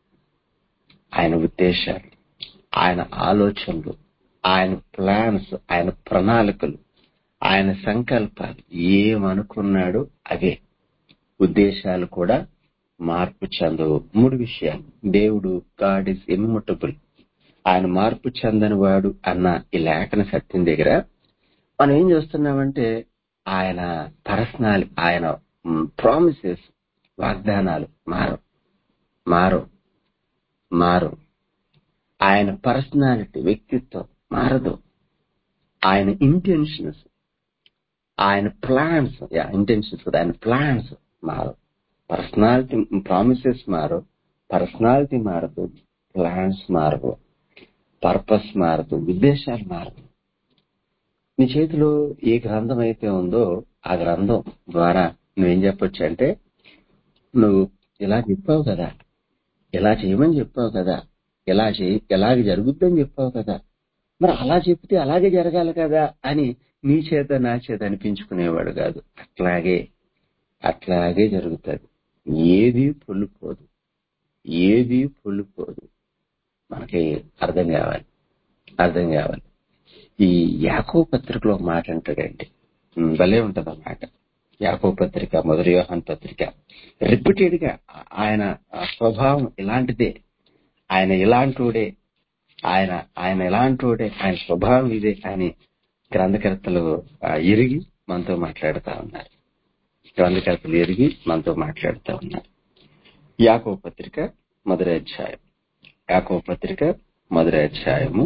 ఆయన ఉద్దేశాలు ఆయన ఆలోచనలు ఆయన ప్లాన్స్ ఆయన ప్రణాళికలు ఆయన సంకల్పాలు ఏమనుకున్నాడో అవే ఉద్దేశాలు కూడా మార్పు చెందవు మూడు విషయాలు దేవుడు గాడ్ ఇస్ ఇమ్ముటబుల్ ఆయన మార్పు చెందని వాడు అన్న ఈ లేఖన సత్యం దగ్గర మనం ఏం చేస్తున్నామంటే ఆయన పర్సనల్ ఆయన ప్రామిసెస్ వాగ్దానాలు మారు మారు మారు ఆయన పర్సనాలిటీ వ్యక్తిత్వం మారదు ఆయన ఇంటెన్షన్స్ ఆయన ప్లాన్స్ ఇంటెన్షన్స్ కదా ఆయన ప్లాన్స్ మారు పర్సనాలిటీ ప్రామిసెస్ మారు పర్సనాలిటీ మారదు ప్లాన్స్ మారదు పర్పస్ మారదు ఉద్దేశాలు మారదు నీ చేతిలో ఏ గ్రంథం అయితే ఉందో ఆ గ్రంథం ద్వారా నువ్వేం చెప్పొచ్చు అంటే నువ్వు ఇలా చెప్పావు కదా ఇలా చేయమని చెప్పావు కదా ఇలా చేయి ఎలాగ జరుగుద్దని చెప్పావు కదా మరి అలా చెప్తే అలాగే జరగాలి కదా అని నీ చేత నా చేత అనిపించుకునేవాడు కాదు అట్లాగే అట్లాగే జరుగుతుంది ఏది పొల్లిపోదు ఏది పొల్లిపోదు మనకి అర్థం కావాలి అర్థం కావాలి ఈ యాకో పత్రికలో ఒక మాట అంటాడండి ఉమ్, భలే ఉంటది మాట యాకో పత్రిక మొదటి యోహాన్ పత్రిక రిపీటెడ్ గా ఆయన ఆ స్వభావం ఇలాంటిదే ఆయన ఇలాంటోడే ఆయన ఆయన ఎలాంటోడే ఆయన స్వభావం ఇదే అని గ్రంథకర్తలు ఆ, ఎరిగి మనతో మాట్లాడుతా ఉన్నారు గ్రంథకర్తలు ఎరిగి మనతో మాట్లాడుతా ఉన్నారు యాకో పత్రిక మొదటి అధ్యాయం యాకో పత్రిక మొదటి అధ్యాయము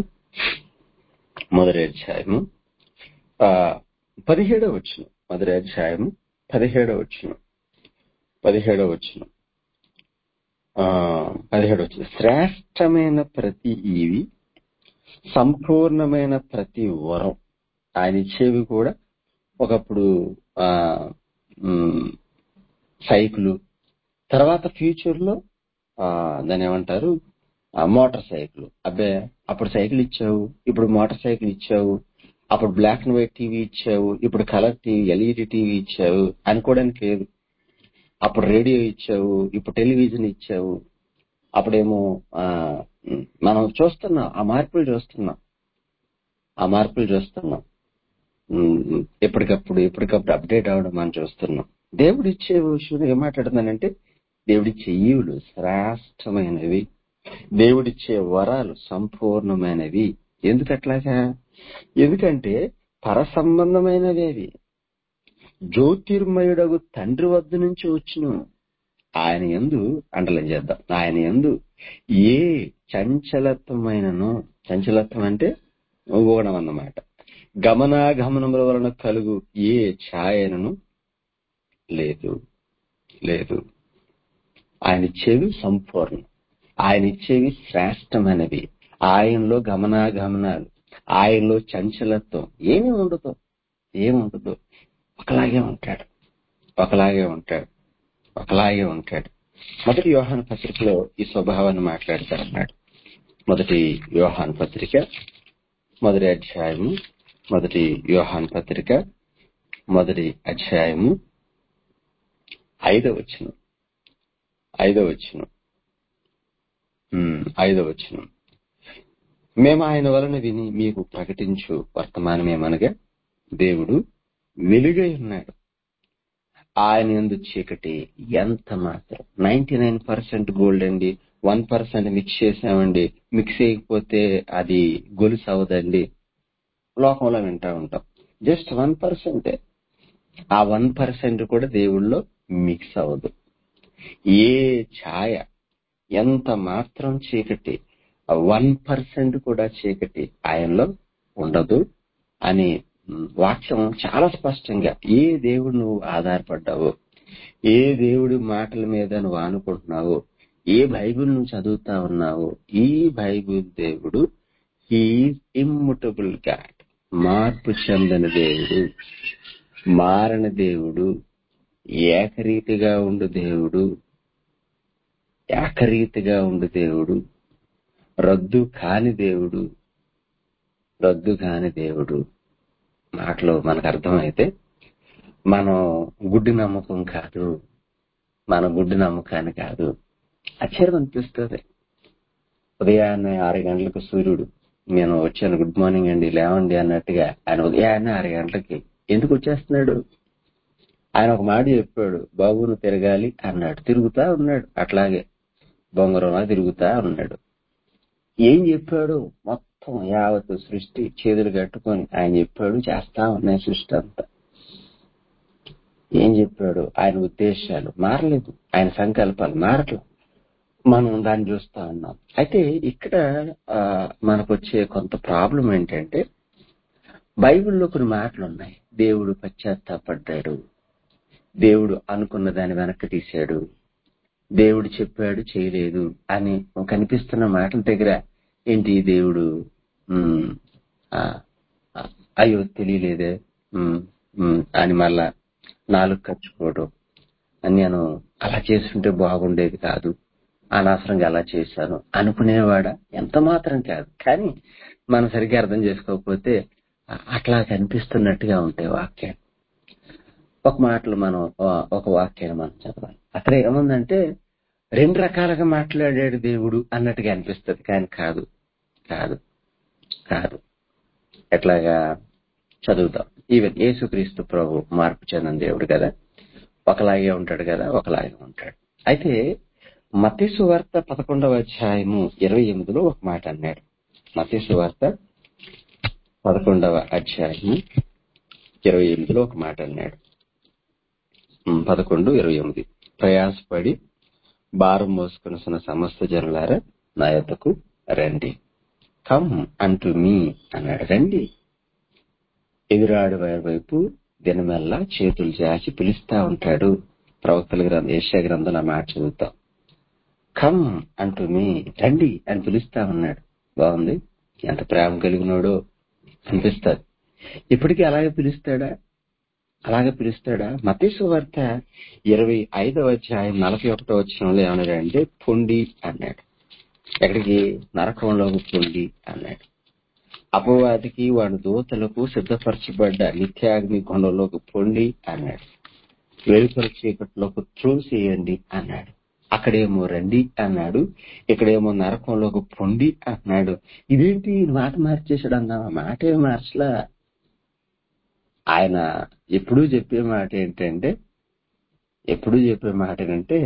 మొదటి అధ్యాయము ఆ, పదిహేడవ వచ్చును మొదటి అధ్యాయము పదిహేడవ వచ్చును పదిహేడవ వచ్చును ఆ, పదిహేడు వచ్చింది శ్రేష్టమైన ప్రతి ఈవి సంపూర్ణమైన ప్రతి వరం ఆయన ఇచ్చేవి కూడా ఒకప్పుడు ఆ ఉమ్, సైకిల్ తర్వాత ఫ్యూచర్ లో ఆ దాన్ని ఏమంటారు ఆ, మోటార్ సైకిల్ అబ్బే అప్పుడు సైకిల్ ఇచ్చావు ఇప్పుడు మోటార్ సైకిల్ ఇచ్చావు అప్పుడు బ్లాక్ అండ్ వైట్ టీవీ ఇచ్చావు ఇప్పుడు కలర్ టీవీ ఎల్ఈడి టీవీ ఇచ్చావు అనుకోవడానికి లేదు అప్పుడు రేడియో ఇచ్చావు ఇప్పుడు టెలివిజన్ ఇచ్చావు అప్పుడేమో ఆ, ఉమ్, మనం చూస్తున్నాం ఆ మార్పులు చూస్తున్నాం ఆ మార్పులు చూస్తున్నాం ఉమ్, ఎప్పటికప్పుడు ఎప్పటికప్పుడు అప్డేట్ అవ్వడం మనం చూస్తున్నాం దేవుడు ఇచ్చే విషయం ఏం మాట్లాడుతున్నానంటే దేవుడిచ్చే ఈవులు శ్రేష్టమైనవి దేవుడిచ్చే వరాలు సంపూర్ణమైనవి ఎందుకు అట్లాగా ఎందుకంటే పర సంబంధమైనవి అవి జ్యోతిర్మయుడగు తండ్రి వద్ద నుంచి వచ్చును ఆయన ఎందు అండలం చేద్దాం ఆయన ఎందు ఏ చంచలత్వమైనను చంచలత్వం అంటే ఊగడం అన్నమాట గమనాగమనముల వలన కలుగు ఏ ఛాయనను లేదు లేదు ఆయన ఇచ్చేవి సంపూర్ణం ఆయన ఇచ్చేవి శ్రేష్టమైనవి ఆయనలో గమనాగమనాలు ఆయనలో చంచలత్వం ఏమీ ఉండదు ఏమి ఉండదు ఒకలాగే ఉంటాడు ఒకలాగే ఉంటాడు ఒకలాగే ఉంటాడు మొదటి యోహాన్ పత్రికలో ఈ స్వభావాన్ని మాట్లాడతారన్నాడు మొదటి యోహాన్ పత్రిక మొదటి అధ్యాయము మొదటి యోహాన్ పత్రిక మొదటి అధ్యాయము ఐదవ వచ్చును ఐదవ వచ్చును ఐదవ వచ్చును మేము ఆయన వలన విని మీకు ప్రకటించు వర్తమానమేమనగా దేవుడు వెలుగై ఉన్నాడు ఆయన ఎందు చీకటి ఎంత మాత్రం నైన్టీ నైన్ పర్సెంట్ గోల్డ్ అండి వన్ పర్సెంట్ మిక్స్ చేసామండి మిక్స్ చేయకపోతే అది గొలుసు అవదండి లోకంలో వింటా ఉంటాం జస్ట్ వన్ పర్సెంటే ఆ వన్ పర్సెంట్ కూడా దేవుళ్ళో మిక్స్ అవ్వదు ఏ ఛాయ ఎంత మాత్రం చీకటి వన్ పర్సెంట్ కూడా చీకటి ఆయనలో ఉండదు అని ఉమ్, వాక్యం చాలా స్పష్టంగా ఏ దేవుడు నువ్వు ఆధారపడ్డావో ఏ దేవుడి మాటల మీద నువ్వు ఆనుకుంటున్నావో ఏ బైబిల్ నువ్వు చదువుతా ఉన్నావో ఈ బైబిల్ దేవుడు హీఈస్ ఇమ్ముటబుల్ గాడ్ మార్పు చెందని దేవుడు మారని దేవుడు ఏకరీతిగా ఉండు దేవుడు ఏకరీతిగా ఉండు దేవుడు రద్దు కాని దేవుడు రద్దు కాని దేవుడు మాటలో మనకు అర్థమైతే మనం గుడ్డి నమ్మకం కాదు మన గుడ్డి నమ్మకాన్ని కాదు ఆశ్చర్యం అనిపిస్తుంది ఉదయాన్నే ఆరు గంటలకు సూర్యుడు నేను వచ్చాను గుడ్ మార్నింగ్ అండి లేవండి అన్నట్టుగా ఆయన ఉదయాన్నే ఆరు గంటలకి ఎందుకు వచ్చేస్తున్నాడు ఆయన ఒక మాట చెప్పాడు బాబు నువ్వు తిరగాలి అన్నాడు తిరుగుతా ఉన్నాడు అట్లాగే బొంగరంలా తిరుగుతా ఉన్నాడు ఏం చెప్పాడు మొత్తం యావత్ సృష్టి చేతులు కట్టుకొని ఆయన చెప్పాడు చేస్తా ఉన్నాయి సృష్టి అంతా ఏం చెప్పాడు ఆయన ఉద్దేశాలు మారలేదు ఆయన సంకల్పాలు మారట్లేదు మనం దాన్ని చూస్తా ఉన్నాం అయితే ఇక్కడ ఆ, మనకు వచ్చే కొంత ప్రాబ్లం ఏంటంటే బైబిల్లో కొన్ని మాటలు ఉన్నాయి దేవుడు పశ్చాత్తాపడ్డాడు దేవుడు అనుకున్న దాన్ని వెనక్కి తీశాడు దేవుడు చెప్పాడు చేయలేదు అని కనిపిస్తున్న మాటల దగ్గర ఏంటి దేవుడు ఉమ్, ఆ, ఆ, అయ్యో తెలియలేదే ఉమ్, ఉమ్, అని మళ్ళా నాలుగు ఖర్చుకోవడం అని నేను అలా చేస్తుంటే బాగుండేది కాదు అనవసరంగా అలా చేశాను అనుకునేవాడా ఎంత మాత్రం కాదు కానీ మనం సరిగ్గా అర్థం చేసుకోకపోతే ఆ, అట్లా కనిపిస్తున్నట్టుగా ఉంటాయి వాక్యాలు ఒక మాటలు మనం ఆ, ఒక వాక్యాన్ని మనం చదవాలి అక్కడ ఏముందంటే రెండు రకాలుగా మాట్లాడాడు దేవుడు అన్నట్టుగా అనిపిస్తుంది కానీ కాదు కాదు కాదు ఎట్లాగా చదువుతాం ఈవెన్ యేసుక్రీస్తు ప్రభు మార్పు చెందిన దేవుడు కదా ఒకలాగే ఉంటాడు కదా ఒకలాగే ఉంటాడు అయితే మతీసు వార్త పదకొండవ అధ్యాయము ఇరవై ఎనిమిదిలో ఒక మాట అన్నాడు మతీసు వార్త పదకొండవ అధ్యాయము ఇరవై ఎనిమిదిలో ఒక మాట అన్నాడు ఉమ్, పదకొండు ఇరవై ఎనిమిది ప్రయాసపడి భారం మోసుకున్న సమస్త జనులారా నా యొద్దకు రండి కమ్ అంటు మీ అన్నాడు రండి ఎదురాడు వారి వైపు దినమెల్లా చేతులు చాచి పిలుస్తా ఉంటాడు ప్రవక్తల గ్రంథం ఏషియా గ్రంథం ఆ మాట చదువుతాం కమ్ అంటూ మీ రండి అని పిలుస్తా ఉన్నాడు బాగుంది ఎంత ప్రేమ కలిగినాడో అనిపిస్తుంది ఇప్పటికీ అలాగే పిలుస్తాడా అలాగే పిలుస్తాడా మతీసు వార్త ఇరవై ఐదవ అధ్యాయం నలభై ఒకటో వచ్చినంలో ఏమన్నాడంటే పొండి అన్నాడు ఎక్కడికి నరకంలోకి పొండి అన్నాడు అపవాదికి వాడి దూతలకు సిద్ధపరచబడ్డ నిత్యాగ్ని కొండలోకి పొండి అన్నాడు వెలుపల చీకట్లోకి త్రోసేయండి అన్నాడు అక్కడేమో రండి అన్నాడు ఇక్కడేమో నరకంలోకి పొండి అన్నాడు ఇదేంటి ఈ మాట మార్చేసాడు అన్నా మాటే మార్చలా ఆయన ఎప్పుడూ చెప్పే మాట ఏంటంటే ఎప్పుడూ చెప్పే మాట ఏంటంటే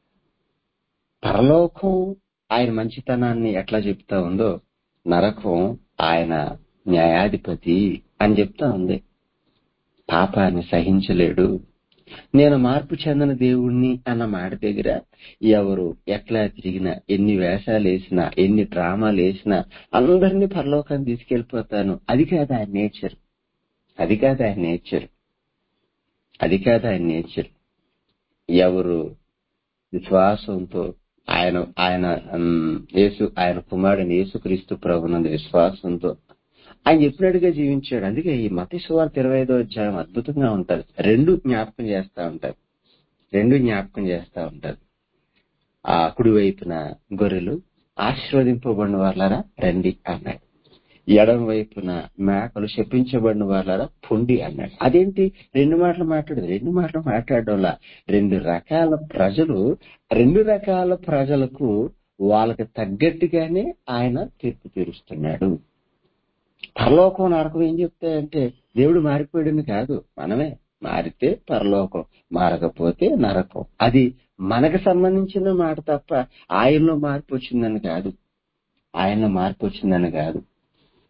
పరలోకం ఆయన మంచితనాన్ని ఎట్లా చెప్తా ఉందో నరకం ఆయన న్యాయాధిపతి అని చెప్తా ఉంది పాపాన్ని సహించలేడు నేను మార్పు చెందిన దేవుణ్ణి అన్న మాట దగ్గర ఎవరు ఎట్లా తిరిగినా ఎన్ని వేషాలు వేసినా ఎన్ని డ్రామాలు వేసినా అందరినీ పరలోకాన్ని తీసుకెళ్లిపోతాను అది కాదు ఆయన నేచర్ అది కాదు ఆయన నేచర్ అది కాదు ఆయన నేచర్ ఎవరు విశ్వాసంతో ఆయన ఆయన ఉమ్, యేసు ఆయన కుమారుడిని యేసుక్రీస్తు ప్రభునందు విశ్వాసంతో ఆయన చెప్పినట్టుగా జీవించాడు అందుకే ఈ మత సువార్త ఇరవై ఐదో అధ్యాయం అద్భుతంగా ఉంటది రెండు జ్ఞాపకం చేస్తా ఉంటారు రెండు జ్ఞాపకం చేస్తా ఉంటారు ఆ కుడి వైపున గొర్రెలు ఆశీర్వదింపబడిన వాళ్ళరా రండి అన్నాడు ఎడం వైపున మేకలు శపించబడిన వాళ్ళరా పొండి అన్నాడు అదేంటి రెండు మాటలు మాట్లాడదు రెండు మాటలు మాట్లాడడంలా రెండు రకాల ప్రజలు రెండు రకాల ప్రజలకు వాళ్ళకి తగ్గట్టుగానే ఆయన తీర్పు తీరుస్తున్నాడు పరలోకం నరకం ఏం చెప్తాయంటే దేవుడు మారిపోయాడని కాదు మనమే మారితే పరలోకం మారకపోతే నరకం అది మనకు సంబంధించిన మాట తప్ప ఆయనలో మార్పు వచ్చిందని కాదు ఆయనలో మార్పు వచ్చిందని కాదు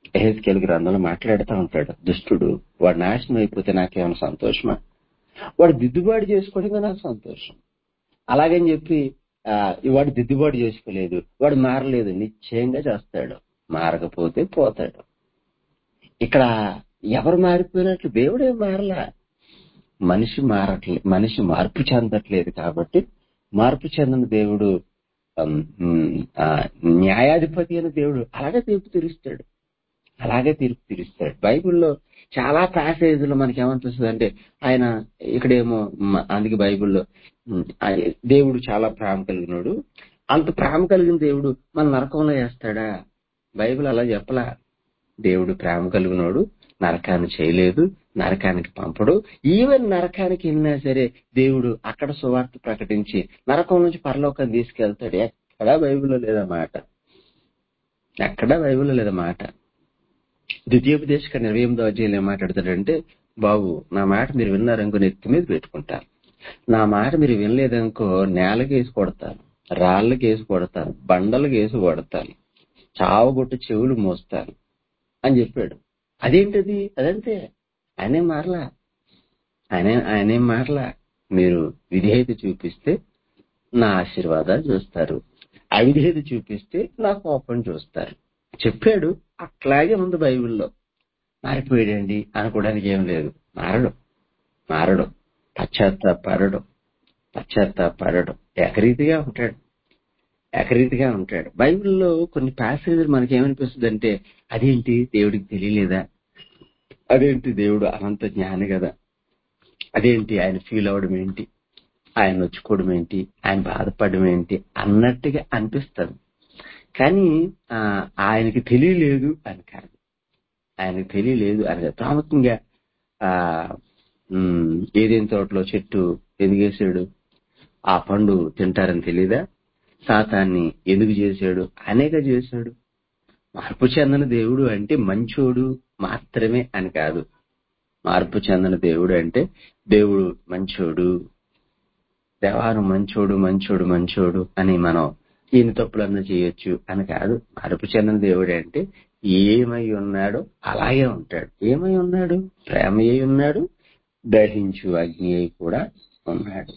ఎహెస్కేల్ గ్రంథంలో మాట్లాడుతూ ఉంటాడు దుష్టుడు వాడు నాశనం అయిపోతే నాకేమైనా సంతోషమా వాడు దిద్దుబాటు చేసుకోవడమే నాకు సంతోషం అలాగని చెప్పి ఆ, వాడు దిద్దుబాటు చేసుకోలేదు వాడు మారలేదు నిశ్చయంగా చేస్తాడు మారకపోతే పోతాడు ఇక్కడ ఎవరు మారిపోయినట్లు దేవుడే మారలా మనిషి మారట్లేదు మనిషి మార్పు చెందట్లేదు కాబట్టి మార్పు చెందిన దేవుడు ఉమ్, ఉమ్, ఆ, న్యాయాధిపతి అయిన దేవుడు అలాగే తీర్పు తీరుస్తాడు అలాగే తీర్పు తీరుస్తాడు బైబిల్లో చాలా ప్యాసేజ్లు మనకి ఏమనిపిస్తుంది అంటే ఆయన ఇక్కడేమో మ- అందుకే బైబిల్లో ఉమ్, ఆయన దేవుడు చాలా ప్రేమ కలిగినాడు అంత ప్రేమ కలిగిన దేవుడు మన నరకంలో వేస్తాడా బైబిల్ అలా చెప్పలా దేవుడు ప్రేమ కలిగినోడు నరకాన్ని చేయలేదు నరకానికి పంపడు ఈవెన్ నరకానికి వెళ్ళినా సరే దేవుడు అక్కడ సువార్త ప్రకటించి నరకం నుంచి పరలోకం తీసుకెళ్తాడు ఎక్కడా బైబిల్లో లేదన్నమాట ఎక్కడా బైబిల్లో లేదన్నమాట ద్వితీయోపదేశక ఇరవై ఎనిమిదో అధ్యాయులు ఏం మాట్లాడతాడంటే బాబు నా మాట మీరు విన్నారనుకో నెత్తి మీద పెట్టుకుంటాను నా మాట మీరు వినలేదనుకో నేలకి వేసి కొడతాను రాళ్ళకి వేసి కొడతాను బండలకు వేసి కొడతాను చావగొట్టు చెవులు మోస్తాను అని చెప్పాడు అదేంటది అదంతే ఆయనే మారలా ఆయన ఆయనేం మారలా మీరు విధేయత చూపిస్తే నా ఆశీర్వాదాలు చూస్తారు అవిధేయత చూపిస్తే నా కోపం చూస్తారు చెప్పాడు అట్లాగే ఉంది బైబిల్లో మారిపోయాడండి అనుకోవడానికి ఏం లేదు మారడు మారడు పశ్చాత్తాపడడు పశ్చాత్తాపడడు ఏకరీతిగా ఉంటాడు ఏకరీతిగా ఉంటాడు బైబిల్లో కొన్ని ప్యాసేజీలు మనకి ఏమనిపిస్తుంది అంటే అదేంటి దేవుడికి తెలియలేదా అదేంటి దేవుడు అనంత జ్ఞాని కదా అదేంటి ఆయన ఫీల్ అవడం ఏంటి ఆయన నొచ్చుకోవడం ఏంటి ఆయన బాధపడడం ఏంటి అన్నట్టుగా అనిపిస్తుంది కానీ ఆ, ఆయనకి తెలియలేదు అని కాదు ఆయనకి తెలియలేదు అని కాదు. ప్రాముఖ్యంగా ఆ ఉమ్, ఏదేం తోటలో చెట్టు ఎందుకు వేసాడు ఆ పండు తింటారని తెలీదా సాతాన్ని ఎందుకు చేశాడు అనేక చేశాడు మార్పు చెందిన దేవుడు అంటే మంచోడు మాత్రమే అని కాదు మార్పు చెందిన దేవుడు అంటే దేవుడు మంచోడు దేవాను మంచోడు మంచోడు మంచోడు అని మనం ఈయన తప్పులన్నా చేయొచ్చు అని కాదు మార్పు చెందిన దేవుడు అంటే ఏమై ఉన్నాడో అలాగే ఉంటాడు ఏమై ఉన్నాడు ప్రేమ అయి ఉన్నాడు దహించు అగ్ని అయి కూడా ఉన్నాడు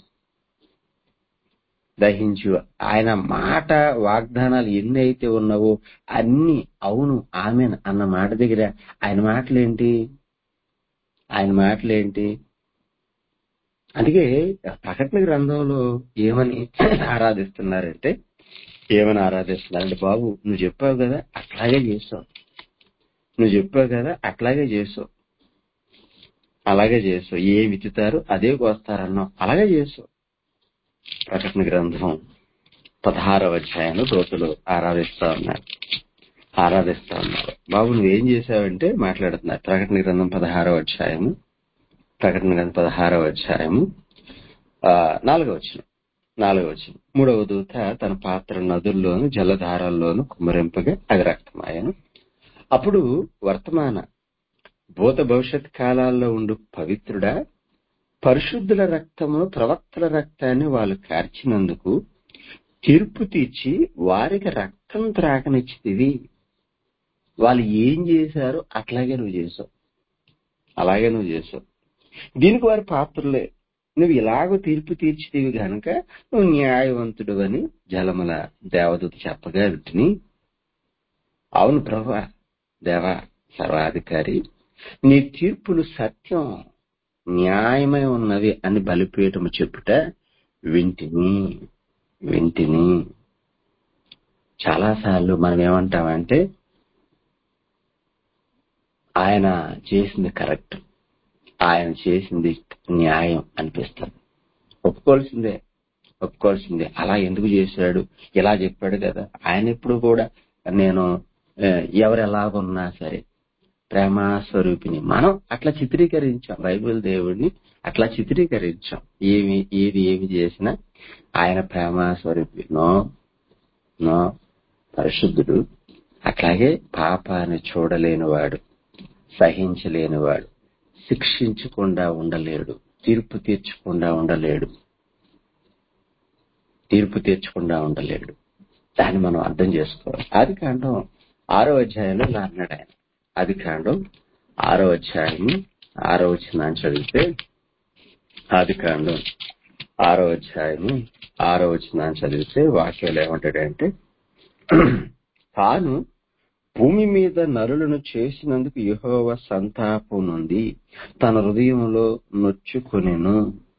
దహించు ఆయన మాట వాగ్దానాలు ఎన్ని అయితే ఉన్నావో అన్ని అవును ఆమెన్ అన్న మాట దగ్గర ఆయన మాటలేంటి ఆయన మాటలేంటి అందుకే ప్రకటన గ్రంథంలో ఏమని ఆరాధిస్తున్నారంటే ఏమని ఆరాధిస్తున్నారంటే బాబు నువ్వు చెప్పావు కదా అట్లాగే చేసావు నువ్వు చెప్పావు కదా అట్లాగే చేసావు అలాగే చేసావు ఏ విత్తుతారు అదే కోస్తారన్నావు అలాగే చేసావు ప్రకటన గ్రంథం పదహారవ అధ్యాయంలో దోతలు ఆరాధిస్తా ఉన్నారు ఆరాధిస్తా ఉన్నారు బాబు నువ్వేం చేశావంటే మాట్లాడుతున్నారు ప్రకటన గ్రంథం పదహారవ అధ్యాయము ప్రకటన గ్రంథం పదహారవ అధ్యాయము ఆ, నాలుగవ వచ్చిన నాలుగవ వచ్చిన మూడవ దూత తన పాత్ర నదుల్లోను జలధారాల్లోను కుమ్మరింపగా అది రక్తమాయను అప్పుడు వర్తమాన భూత భవిష్యత్ కాలాల్లో ఉండు పవిత్రుడా పరిశుద్ధుల రక్తమును ప్రవక్తల రక్తాన్ని వాళ్ళు కార్చినందుకు తీర్పు తీర్చి వారికి రక్తం త్రాకనిచ్చితివి వాళ్ళు ఏం చేశారో అట్లాగే నువ్వు చేసావు అలాగే నువ్వు చేసావు దీనికి వారి పాత్రలే నువ్వు ఇలాగ తీర్పు తీర్చితివి గనక నువ్వు న్యాయవంతుడు అని జలముల దేవదూత చెప్పగా విటిని అవును ప్రభా దేవా సర్వాధికారి నీ తీర్పులు సత్యం న్యాయమై ఉన్నవి అని బలిపీఠము చెప్పుట వింటిని వింటిని చాలాసార్లు మనం ఏమంటామంటే ఆయన చేసింది కరెక్ట్ ఆయన చేసింది న్యాయం అనిపిస్తుంది ఒప్పుకోవాల్సిందే ఒప్పుకోవాల్సిందే అలా ఎందుకు చేశాడు ఇలా చెప్పాడు కదా ఆయన ఎప్పుడు కూడా నేను ఆ, ఎవరు ఎలాగున్నా సరే ప్రేమ స్వరూపిణి మనం అట్లా చిత్రీకరించాం బైబిల్ దేవుడిని అట్లా చిత్రీకరించాం ఏమి ఏది ఏమి చేసినా ఆయన ప్రేమ స్వరూపి నో నో పరిశుద్ధుడు అట్లాగే పాపాన్ని చూడలేనివాడు సహించలేనివాడు శిక్షించకుండా ఉండలేడు తీర్పు తీర్చకుండా ఉండలేడు తీర్పు తీర్చకుండా ఉండలేడు దాన్ని మనం అర్థం చేసుకోవాలి ఆది కాండం ఆరో అధ్యాయంలో ఇలా అన్నాడు ఆయన ఆది కాండం ఆరో అధ్యాయము ఆరో వచ్చిన చదివితే ఆది కాండం ఆరో అధ్యాయము ఆరో వచ్చిన చదివితే వాక్యాలు ఏమంటాడంటే తాను భూమి మీద నరులను చేసినందుకు యెహోవా సంతాపం నుండి తన హృదయంలో నొచ్చుకొనెను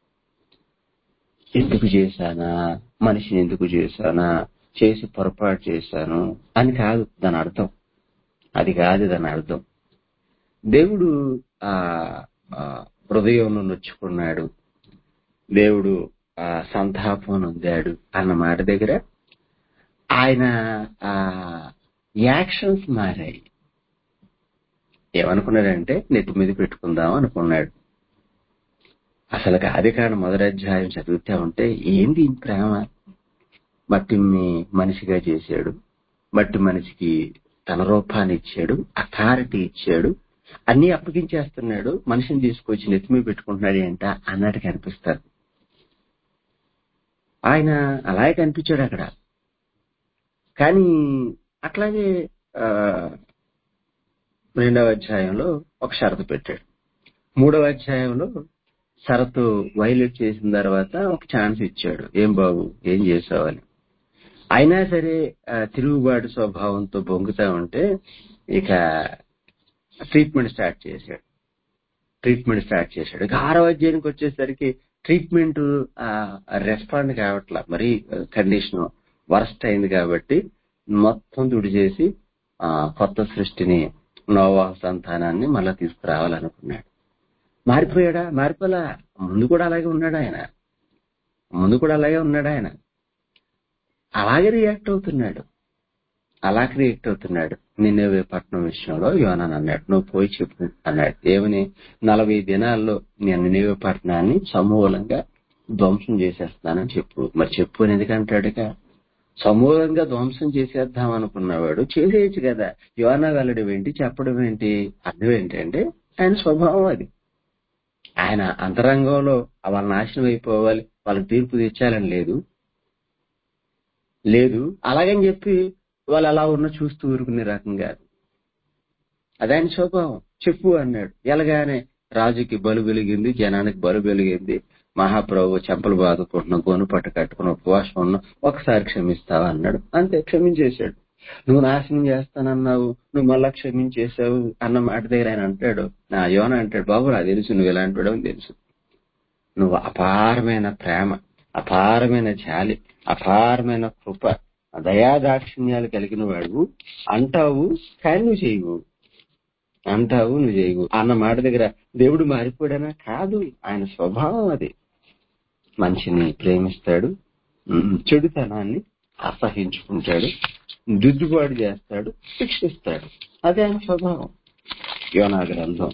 ఎందుకు చేశానా మనిషిని ఎందుకు చేశానా చేసి పొరపాటు చేశాను అని కాదు దాని అర్థం అది కాదు దాని అర్థం దేవుడు ఆ ఆ, హృదయంలో నొచ్చుకున్నాడు దేవుడు ఆ సంతాపం నొందాడు అన్న మాట దగ్గర ఆయన ఆ యాక్షన్స్ మారాయి ఏమనుకున్నాడంటే నెత్తి మీద పెట్టుకుందాం అనుకున్నాడు అసలు ఆది కాండ మొదటి అధ్యాయం చదివితే ఉంటే ఏంది ఈ ప్రేమ మట్టిని మనిషిగా చేశాడు మట్టి మనిషికి తన రూపాన్ని ఇచ్చాడు అథారిటీ ఇచ్చాడు అన్ని అప్పగించేస్తున్నాడు మనిషిని తీసుకొచ్చి నెత్తి మీద పెట్టుకుంటున్నాడు ఏంట అన్నట్టు కనిపిస్తారు ఆయన అలాగే కనిపించాడు అక్కడ కానీ అట్లాగే ఆ, రెండవ అధ్యాయంలో ఒక షరతు పెట్టాడు మూడవ అధ్యాయంలో షరతు వైలేట్ చేసిన తర్వాత ఒక ఛాన్స్ ఇచ్చాడు ఏం బాబు ఏం చేసావని అయినా సరే ఆ, తిరుగుబాటు స్వభావంతో బొంగుతా ఉంటే ఇక ట్రీట్మెంట్ స్టార్ట్ చేశాడు ట్రీట్మెంట్ స్టార్ట్ చేశాడు ఇక ఆరో అధ్యాయానికి వచ్చేసరికి ట్రీట్మెంట్ రెస్పాండ్ కావట్లా మరి కండిషన్ వర్స్ట్ అయింది కాబట్టి మొత్తం తుడి చేసి ఆ, కొత్త సృష్టిని నోవా సంతానాన్ని మళ్ళా తీసుకురావాలనుకున్నాడు మారిపోయాడా మారిపోలా ముందు కూడా అలాగే ఉన్నాడు ఆయన ముందు కూడా అలాగే ఉన్నాడు ఆయన అలాగే రియాక్ట్ అవుతున్నాడు అలాగే రియాక్ట్ అవుతున్నాడు నిన్నవే పట్టణం విషయంలో యోనాన్ అన్నాడు నువ్వు పోయి చెప్పు అన్నాడు ఏమని నలభై దినాల్లో నేను నిన్నవే పట్టణాన్ని సమూలంగా ధ్వంసం చేసేస్తానని చెప్పు మరి చెప్పు అని ఎందుకంటాడు ఇక సమూలంగా ధ్వంసం చేసేద్దాం అనుకున్నవాడు చేసేయచ్చు కదా యోనా వెళ్ళడం ఏంటి చెప్పడం ఏంటి అర్థం ఏంటంటే ఆయన స్వభావం అది ఆయన అంతరంగంలో వాళ్ళ నాశనం అయిపోవాలి వాళ్ళకి తీర్పు తెచ్చాలని లేదు లేదు అలాగని చెప్పి వాళ్ళు అలా ఉన్న చూస్తూ ఊరుకునే రకం కాదు అది ఆయన స్వభావం చెప్పు అన్నాడు ఎలాగానే రాజుకి బలు వెలిగింది జనానికి బలు వెలిగింది మహాప్రభు చెంపలు బాదుకుంటున్న గోను పట్టు కట్టుకున్న ఉపవాసం ఉన్న ఒకసారి క్షమిస్తావా అన్నాడు అంతే క్షమించేశాడు నువ్వు నాశనం చేస్తానన్నావు నువ్వు మళ్ళా క్షమించేశావు అన్న మాట దగ్గర ఆయన అంటాడు నా యోన అంటాడు బాబు నాకు తెలుసు నువ్వు ఎలాంటి వాడవని తెలుసు నువ్వు అపారమైన ప్రేమ అపారమైన జాలి అపారమైన కృప దయాదాక్షిణ్యాలు కలిగిన వాడు అంటావు కానీ నువ్వు చేయవు అంటావు నువ్వు చేయవు అన్న మాట దగ్గర దేవుడు మారిపోయాడనా కాదు ఆయన స్వభావం అది మనిషిని ప్రేమిస్తాడు ఉమ్, చెడుతనాన్ని అసహించుకుంటాడు దిద్దుబాటు చేస్తాడు శిక్షిస్తాడు అదే ఆయన స్వభావం యోనా గ్రంథం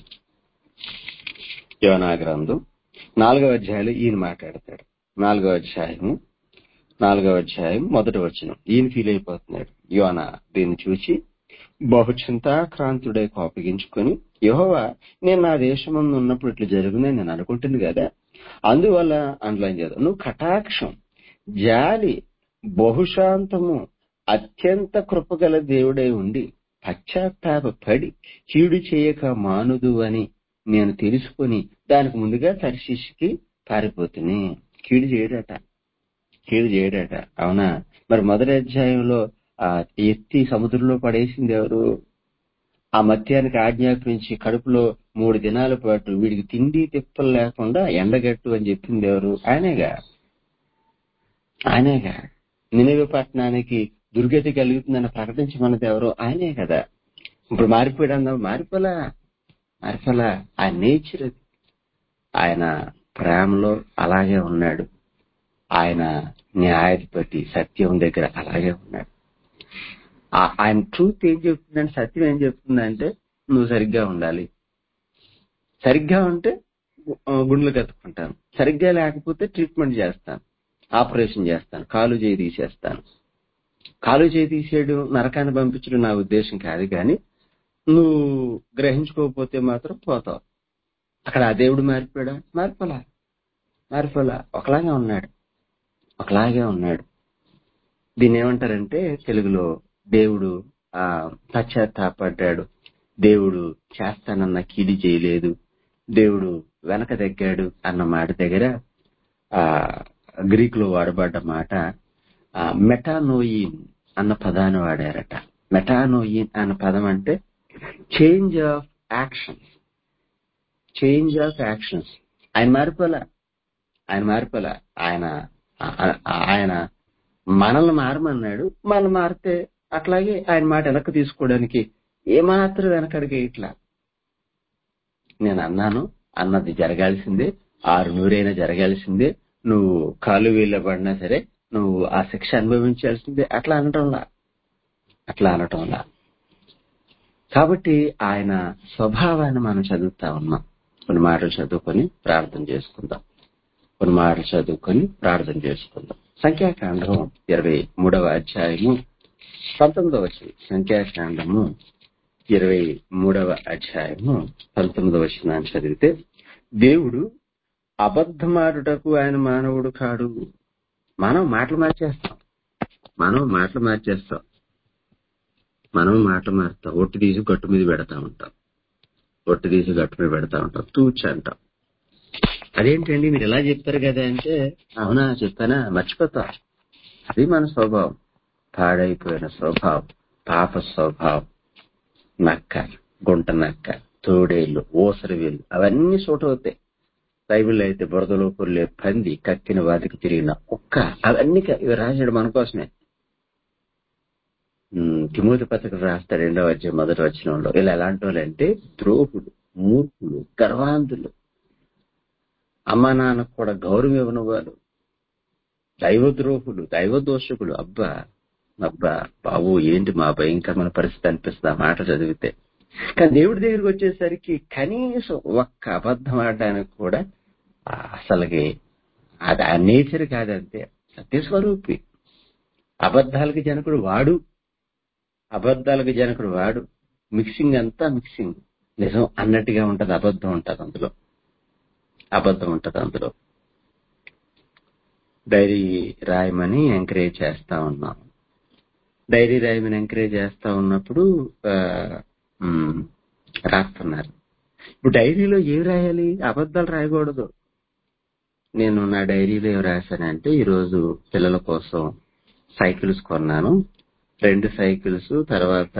యోనా గ్రంథం నాలుగవ అధ్యాయంలో ఈయన మాట్లాడతాడు నాలుగవ అధ్యాయము నాలుగవ అధ్యాయం మొదటి వచనం ఈయన ఫీల్ అయిపోతున్నాడు యోన దీన్ని చూసి బహు చింతాక్రాంతుడై కోపగించుకొని యెహోవా నేను నా దేశమందు ఉన్నప్పుడు ఇట్లా జరుగునని నేను అనుకుంటుంది కదా అందువల్ల అండర్లైన్ చేద్దాం నువ్వు కటాక్షం జాలి బహుశాంతము అత్యంత కృపగల దేవుడై ఉండి పశ్చాత్తాప పడి కీడు చేయక మానుదు అని నేను తెలుసుకొని దానికి ముందుగా తర్శిష్కి పారిపోతుని కీడు చేయడట కీడు చేయడట అవునా మరి మొదటి అధ్యాయంలో ఆ ఎత్తి సముద్రంలో పడేసింది ఎవరు ఆ మత్యానికి ఆజ్ఞాపించి కడుపులో మూడు దినాల పాటు వీడికి తిండి తిప్పలు లేకుండా ఎండగట్టు అని చెప్పింది ఎవరు ఆయనేగా ఆయనేగా నినవి పట్టణానికి దుర్గతి కలుగుతుందని ప్రకటించమన్నది ఎవరు ఆయనే కదా ఇప్పుడు మారిపోయాడు అన్నావు మారిపోలా మారిపోలా ఆయన నేచర్ అది ఆయన ప్రేమలో అలాగే ఉన్నాడు ఆయన న్యాయాధిపతి సత్యం దగ్గర అలాగే ఉన్నాడు ఆ- ఆయన ట్రూత్ ఏం చెప్తుందంటే సత్యం ఏం చెప్తుందంటే నువ్వు సరిగ్గా ఉండాలి సరిగ్గా ఉంటే ఆ, గుండెలు కత్తుకుంటాను సరిగ్గా లేకపోతే ట్రీట్మెంట్ చేస్తాను ఆపరేషన్ చేస్తాను కాలు చేయి తీసేస్తాను కాలు చేయి తీసేయడం నరకాన్ని పంపించడం నా ఉద్దేశం కాదు కానీ నువ్వు గ్రహించుకోకపోతే మాత్రం పోతావు అక్కడ ఆ దేవుడు మారిపోయాడా మారిపోలా మారిపోలా ఒకలాగే ఉన్నాడు ఒకలాగే ఉన్నాడు దీన్ని ఏమంటారంటే తెలుగులో దేవుడు ఆ పశ్చాత్తాపడ్డాడు దేవుడు చేస్తానన్న కీడి చేయలేదు దేవుడు వెనక తగ్గాడు అన్న మాట దగ్గర ఆ గ్రీక్ లో వాడబడ్డ మాట ఆ, మెటానోయిన్ అన్న పదాన్ని వాడారట మెటానోయిన్ అన్న పదం అంటే change of actions change of actions ఆయన మారిపోలా ఆయన మారిపోలా ఆయన ఆ- ఆ- ఆయన మనల్ని మారమన్నాడు మనం మారితే అట్లాగే ఆయన మాట వెనక్కి తీసుకోవడానికి ఏమాత్రం వెనకడిగే ఇట్లా నేను అన్నాను అన్నది జరగాల్సిందే ఆరు నూరైనా జరగాల్సిందే నువ్వు కాలు వీళ్ళబడినా సరే నువ్వు ఆ శిక్ష అనుభవించాల్సిందే అట్లా అనటంలా అట్లా అనటంలా కాబట్టి ఆయన స్వభావాన్ని మనం చదువుతా ఉన్నాం కొన్ని మాటలు చదువుకొని ప్రార్థన చేసుకుందాం కొన్ని మాటలు చదువుకొని ప్రార్థన చేసుకుందాం సంఖ్యాకాండం ఇరవై మూడవ అధ్యాయము పంతొమ్మిదవ వచనం సంఖ్యాకాండము ఇరవై మూడవ అధ్యాయము పంతొమ్మిదవ వచనాన్ని చదివితే దేవుడు అబద్ధమాడుటకు ఆయన మానవుడు కాడు మనం మాటలు మార్చేస్తాం మనం మాటలు మార్చేస్తాం మనం మాటలు మారుతాం ఒట్టి తీసి గట్టు మీద పెడతా ఉంటాం ఒట్టి తీసి గట్టు మీద పెడతా ఉంటాం తూచి అంటాం అదేంటండి మీరు ఎలా చెప్పారు కదా అంటే అవునా చెప్పానా మర్చిపోతా అది మన స్వభావం పాడైపోయిన స్వభావం పాప స్వభావం నక్క గుంట నక్క తోడేళ్ళు ఓసరివేళ్ళు అవన్నీ సూట్ అవుతాయి బైబిల్ అయితే బురదలో పొర్లే పంది కక్కిన వాటికి తిరిగిన ఒక్క అవన్నీ క- ఇవి రాశాడు మన కోసమే ఉమ్, తిమోతి పత్రిక రాస్తాడు రెండవ అధ్యాయం మొదటి వచనంలో ఇలా ఎలాంటి వాళ్ళు అంటే ద్రోహులు మూర్ఖులు గర్వాంధులు అమ్మా నాన్నకు కూడా గౌరవం ఇవ్వని వారు దైవద్రోహులు దైవదోషకులు అబ్బా అబ్బా బాబు ఏంటి మా భయంకరమైన పరిస్థితి అనిపిస్తుంది ఆ మాట చదివితే కానీ దేవుడి దగ్గరికి వచ్చేసరికి కనీసం ఒక్క అబద్ధం ఆడడానికి కూడా ఆ, అసలుకి అది ఆ నేచర్ కాదంతే సత్యస్వరూపి అబద్ధాలకి జనకుడు వాడు అబద్ధాలకు జనకుడు వాడు మిక్సింగ్ అంతా మిక్సింగ్ నిజం అన్నట్టుగా ఉంటది అబద్ధం ఉంటది అందులో అబద్ధం ఉంటది అందులో డైరీ రాయమని ఎంకరేజ్ చేస్తా ఉన్నాం డైరీ రాయమని ఎంకరేజ్ చేస్తా ఉన్నప్పుడు ఆ, ఉమ్, రాస్తున్నారు ఇప్పుడు డైరీలో ఏం రాయాలి అబద్ధాలు రాయకూడదు నేను నా డైరీలో ఏం రాశానంటే ఈరోజు పిల్లల కోసం సైకిల్స్ కొన్నాను రెండు సైకిల్స్ తర్వాత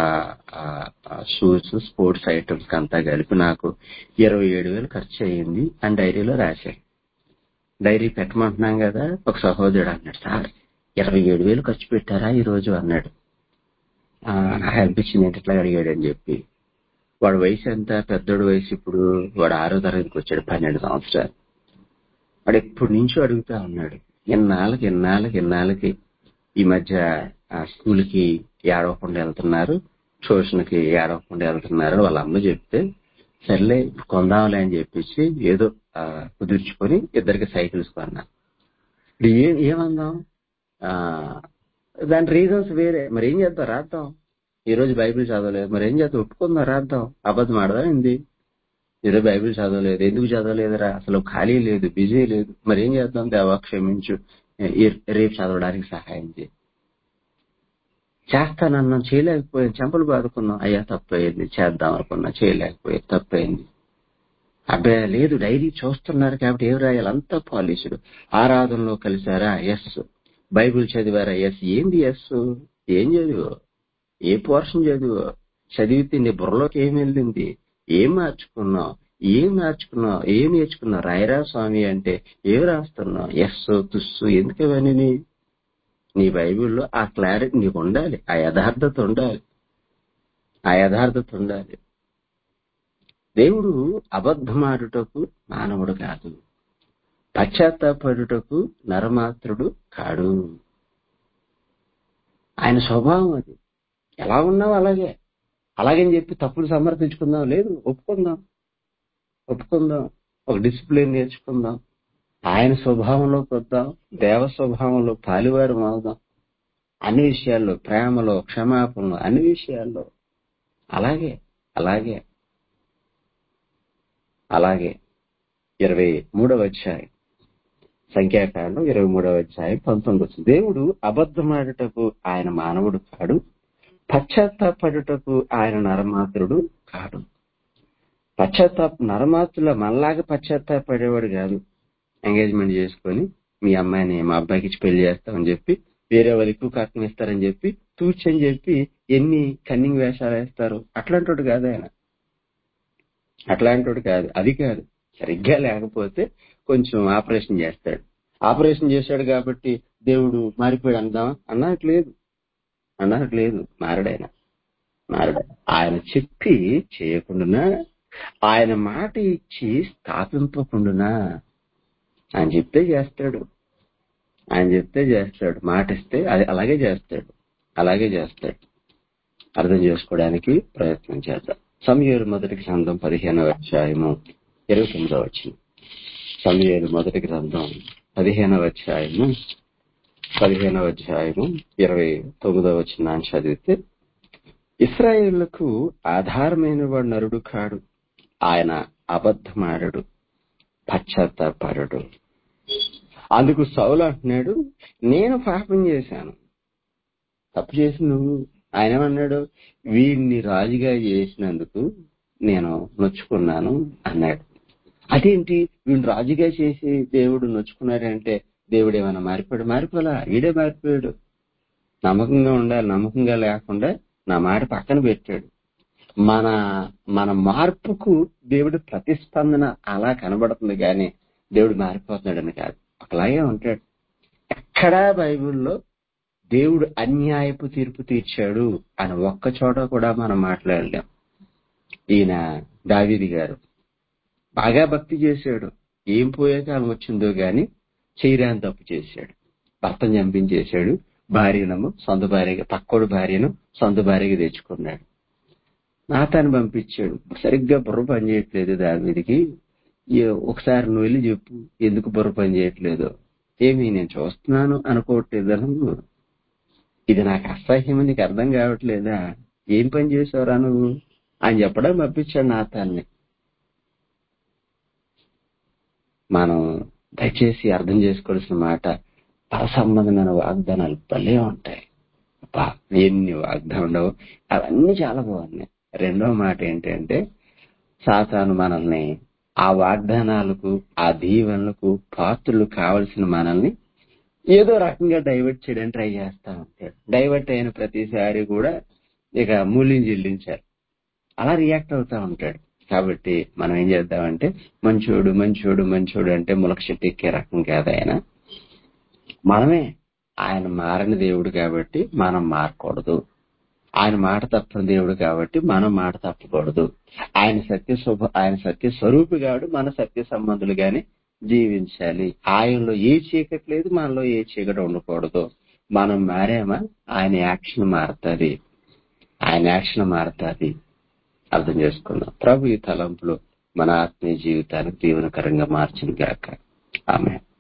షూస్ స్పోర్ట్స్ ఐటమ్స్ అంతా కలిపి నాకు ఇరవై ఏడు వేలు ఖర్చు అయ్యింది అని డైరీలో రాశాను డైరీ పెట్టమంటున్నాం కదా ఒక సహోదరుడు అన్నాడు సార్ ఇరవై ఏడు వేలు ఖర్చు పెట్టారా ఈ రోజు అన్నాడు ఆ, నాకు అనిపించింది ఏంటి ఇట్లా అడిగాడు అని చెప్పి వాడు వయసు ఎంత పెద్దోడు వయసు ఇప్పుడు వాడు ఆరో తరగతికి వచ్చాడు పన్నెండు సంవత్సరాలు వాడు ఎప్పటి నుంచో అడుగుతా ఉన్నాడు ఎన్నాళ్ళకి ఎన్నాళ్ళకి ఎన్నాళ్ళకి ఈ మధ్య ఆ స్కూల్ కి ఏడవకుండా వెళ్తున్నారు ట్యూషన్ కి ఏడవకుండా వెళ్తున్నారు వాళ్ళ అమ్మ చెప్తే సర్లే ఇప్పుడు కొందాంలే అని చెప్పేసి ఏదో ఆ, కుదుర్చుకొని ఇద్దరికి సైకిల్స్ కొన్నా ఇప్పుడు ఏం ఏమందాం ఆ, దాని రీజన్స్ వేరే మరి ఏం చేద్దాం రాద్దాం ఈ రోజు బైబిల్ చదవలేదు మరి ఏం చేద్దాం ఒప్పుకుందాం రాద్దాం అబద్ధం ఆడదా ఏంది ఈరోజు బైబిల్ చదవలేదు ఎందుకు చదవలేదురా అసలు ఖాళీ లేదు బిజీ లేదు మరి ఏం చేద్దాం దేవా క్షమించు ఈ- రేపు చదవడానికి సహాయం చేయి చేస్తానన్నాం చేయలేకపోయాను చెంపలు బాదుకున్నాం అయ్యా తప్పయింది చేద్దాం అనుకున్నా చేయలేకపోయాను తప్పయింది అబ్బాయి లేదు డైరీ చూస్తున్నారు కాబట్టి ఏం రాయాలి అంతా పాలిషుడు ఆరాధనలో కలిసారా ఎస్ బైబిల్ చదివారా ఎస్ ఏంది ఎస్ ఏం చదివు ఏ పోర్షన్ చదివు చదివితే నీ బుర్రలోకి ఏం వెళ్ళింది ఏం మార్చుకున్నావు ఏం నేర్చుకున్నావు ఏం నేర్చుకున్నావు రాయరా స్వామి అంటే ఏం రాస్తున్నావు ఎస్ తుస్సు ఎందుకు ఇవన్నీ నీ నీ బైబిల్లో ఆ క్లారిటీ నీకు ఉండాలి ఆ యథార్థత ఉండాలి ఆ యథార్థత ఉండాలి దేవుడు అబద్ధమాడుటకు మానవుడు కాదు పశ్చాత్తాపడుటకు నరమాత్రుడు కాడు ఆయన స్వభావం అది ఎలా ఉన్నావు అలాగే అలాగని చెప్పి తప్పులు సమర్థించుకుందాం లేదు ఒప్పుకుందాం ఒప్పుకుందాం ఒక డిసిప్లిన్ నేర్చుకుందాం ఆయన స్వభావంలోకి వద్దాం దేవ స్వభావంలో పాలివారు అవుదాం అన్ని విషయాల్లో ప్రేమలో క్షమాపణలో అన్ని విషయాల్లో అలాగే అలాగే అలాగే ఇరవై మూడవ అధ్యాయం సంఖ్యాకాండం ఇరవై మూడవ అధ్యాయం పంతొమ్మిది వచ్చింది దేవుడు అబద్ధమాడుటకు ఆయన మానవుడు కాడు పశ్చాత్తాపడుటకు ఆయన నరమాత్రుడు కాడు పశ్చాత్తాప నరమాత్రుల మనలాగా పశ్చాత్తాపడేవాడు కాదు ఎంగేజ్మెంట్ చేసుకొని మీ అమ్మాయిని మా అబ్బాయికి ఇచ్చి పెళ్లి చేస్తామని చెప్పి వేరే వాళ్ళు ఎక్కువ కట్నం ఇస్తారని చెప్పి తూర్చని చెప్పి ఎన్ని కన్నింగ్ వేషాలు వేస్తారు అట్లాంటి కాదు ఆయన అట్లాంటి కాదు అది కాదు సరిగ్గా లేకపోతే కొంచెం ఆపరేషన్ చేస్తాడు ఆపరేషన్ చేశాడు కాబట్టి దేవుడు మారిపోయాడు అందామా అన్నట్లేదు అన్నట్లేదు మారడాయన మారడు ఆయన చెప్పి చేయకుండా ఆయన మాట ఇచ్చి స్థాపింపకుండా ఆయన చెప్తే చేస్తాడు ఆయన చెప్తే చేస్తాడు మాట ఇస్తే అది అలాగే చేస్తాడు అలాగే చేస్తాడు అర్థం చేసుకోవడానికి ప్రయత్నం చేద్దాం సమయాలు మొదటి గ్రంథం పదిహేనవ అధ్యాయము ఇరవై తొమ్మిదవ వచ్చింది సమయాలు మొదటి గ్రంథం పదిహేనవ అధ్యాయము పదిహేనవ అధ్యాయము ఇరవై తొమ్మిదవ వచ్చిన చదివితే ఇస్రాయేళ్లకు ఆధారమైన వాడు నరుడు కాడు ఆయన అబద్ధమాడడు పశ్చాత్తాపడడు అందుకు సౌలు అంటున్నాడు నేను పాపం చేశాను తప్పు చేసి నువ్వు ఆయన ఏమన్నాడు వీడిని రాజుగా చేసినందుకు నేను నొచ్చుకున్నాను అన్నాడు అదేంటి వీడిని రాజుగా చేసి దేవుడు నొచ్చుకున్నాడంటే దేవుడు ఏమైనా మారిపోయాడు మారిపోలా ఈడే మారిపోయాడు నమ్మకంగా ఉండాలి నమ్మకంగా లేకుండా నా మాట పక్కన పెట్టాడు మన మన మార్పుకు దేవుడి ప్రతిస్పందన అలా కనబడుతుంది కానీ దేవుడు మారిపోతున్నాడని కాదు ఒకలాగే ఉంటాడు ఎక్కడా బైబిల్లో దేవుడు అన్యాయపు తీర్పు తీర్చాడు అని ఒక్క చోట కూడా మనం మాట్లాడలేం ఈయన దావీది గారు బాగా భక్తి చేశాడు ఏం పోయే కాలం వచ్చిందో గాని చేయరాని తప్పు చేశాడు భర్తను చంపించేశాడు భార్యనము సొంత భార్యగా పక్కోడు భార్యను సొంత భార్యగా తెచ్చుకున్నాడు నాతాను పంపించాడు సరిగ్గా బుర్ర పని చేయట్లేదు దాని మీదకి ఒకసారి నువ్వు వెళ్ళి చెప్పు ఎందుకు బుర్ర పని చేయట్లేదు ఏమి నేను చూస్తున్నాను అనుకోవట్లేదు నువ్వు ఇది నాకు అసహ్యం నీకు అర్థం కావట్లేదా ఏం పని చేసావురా నువ్వు అని చెప్పడం పంపించాడు నాతాన్ని మనం దయచేసి అర్థం చేసుకోవాల్సిన మాట పర సంబంధమైన వాగ్దానాలు భలే ఉంటాయి అబ్బా, ఎన్ని వాగ్దానం ఉండవు అవన్నీ చాలా బాగున్నాయి రెండో మాట ఏంటంటే సాతాను మనల్ని ఆ వాగ్దానాలకు ఆ దీవెనలకు పాత్రలు కావలసిన మనల్ని ఏదో రకంగా డైవర్ట్ చేయడానికి ట్రై చేస్తా ఉంటాడు డైవర్ట్ అయిన ప్రతిసారి కూడా ఇక మూల్యం చెల్లించాలి అలా రియాక్ట్ అవుతా ఉంటాడు కాబట్టి మనం ఏం చేద్దామంటే మంచోడు మంచోడు మంచోడు అంటే ములక చెట్టు ఎక్కే రకం కాదు ఆయన మనమే ఆయన మారని దేవుడు కాబట్టి మనం మారకూడదు ఆయన మాట తప్పని దేవుడు కాబట్టి మనం మాట తప్పకూడదు ఆయన సత్య స్వభ ఆయన సత్య స్వరూపిగాడు మన సత్య సంబంధులుగానే జీవించాలి ఆయనలో ఏ చీకటి లేదు మనలో ఏ చీకటి ఉండకూడదు మనం మారామా ఆయన యాక్షన్ మారుతుంది ఆయన యాక్షన్ మారుతుంది అర్థం చేసుకుందాం ప్రభు ఈ తలంపులు మన ఆత్మీయ జీవితానికి దీవెనకరంగా మార్చిన గాక ఆమె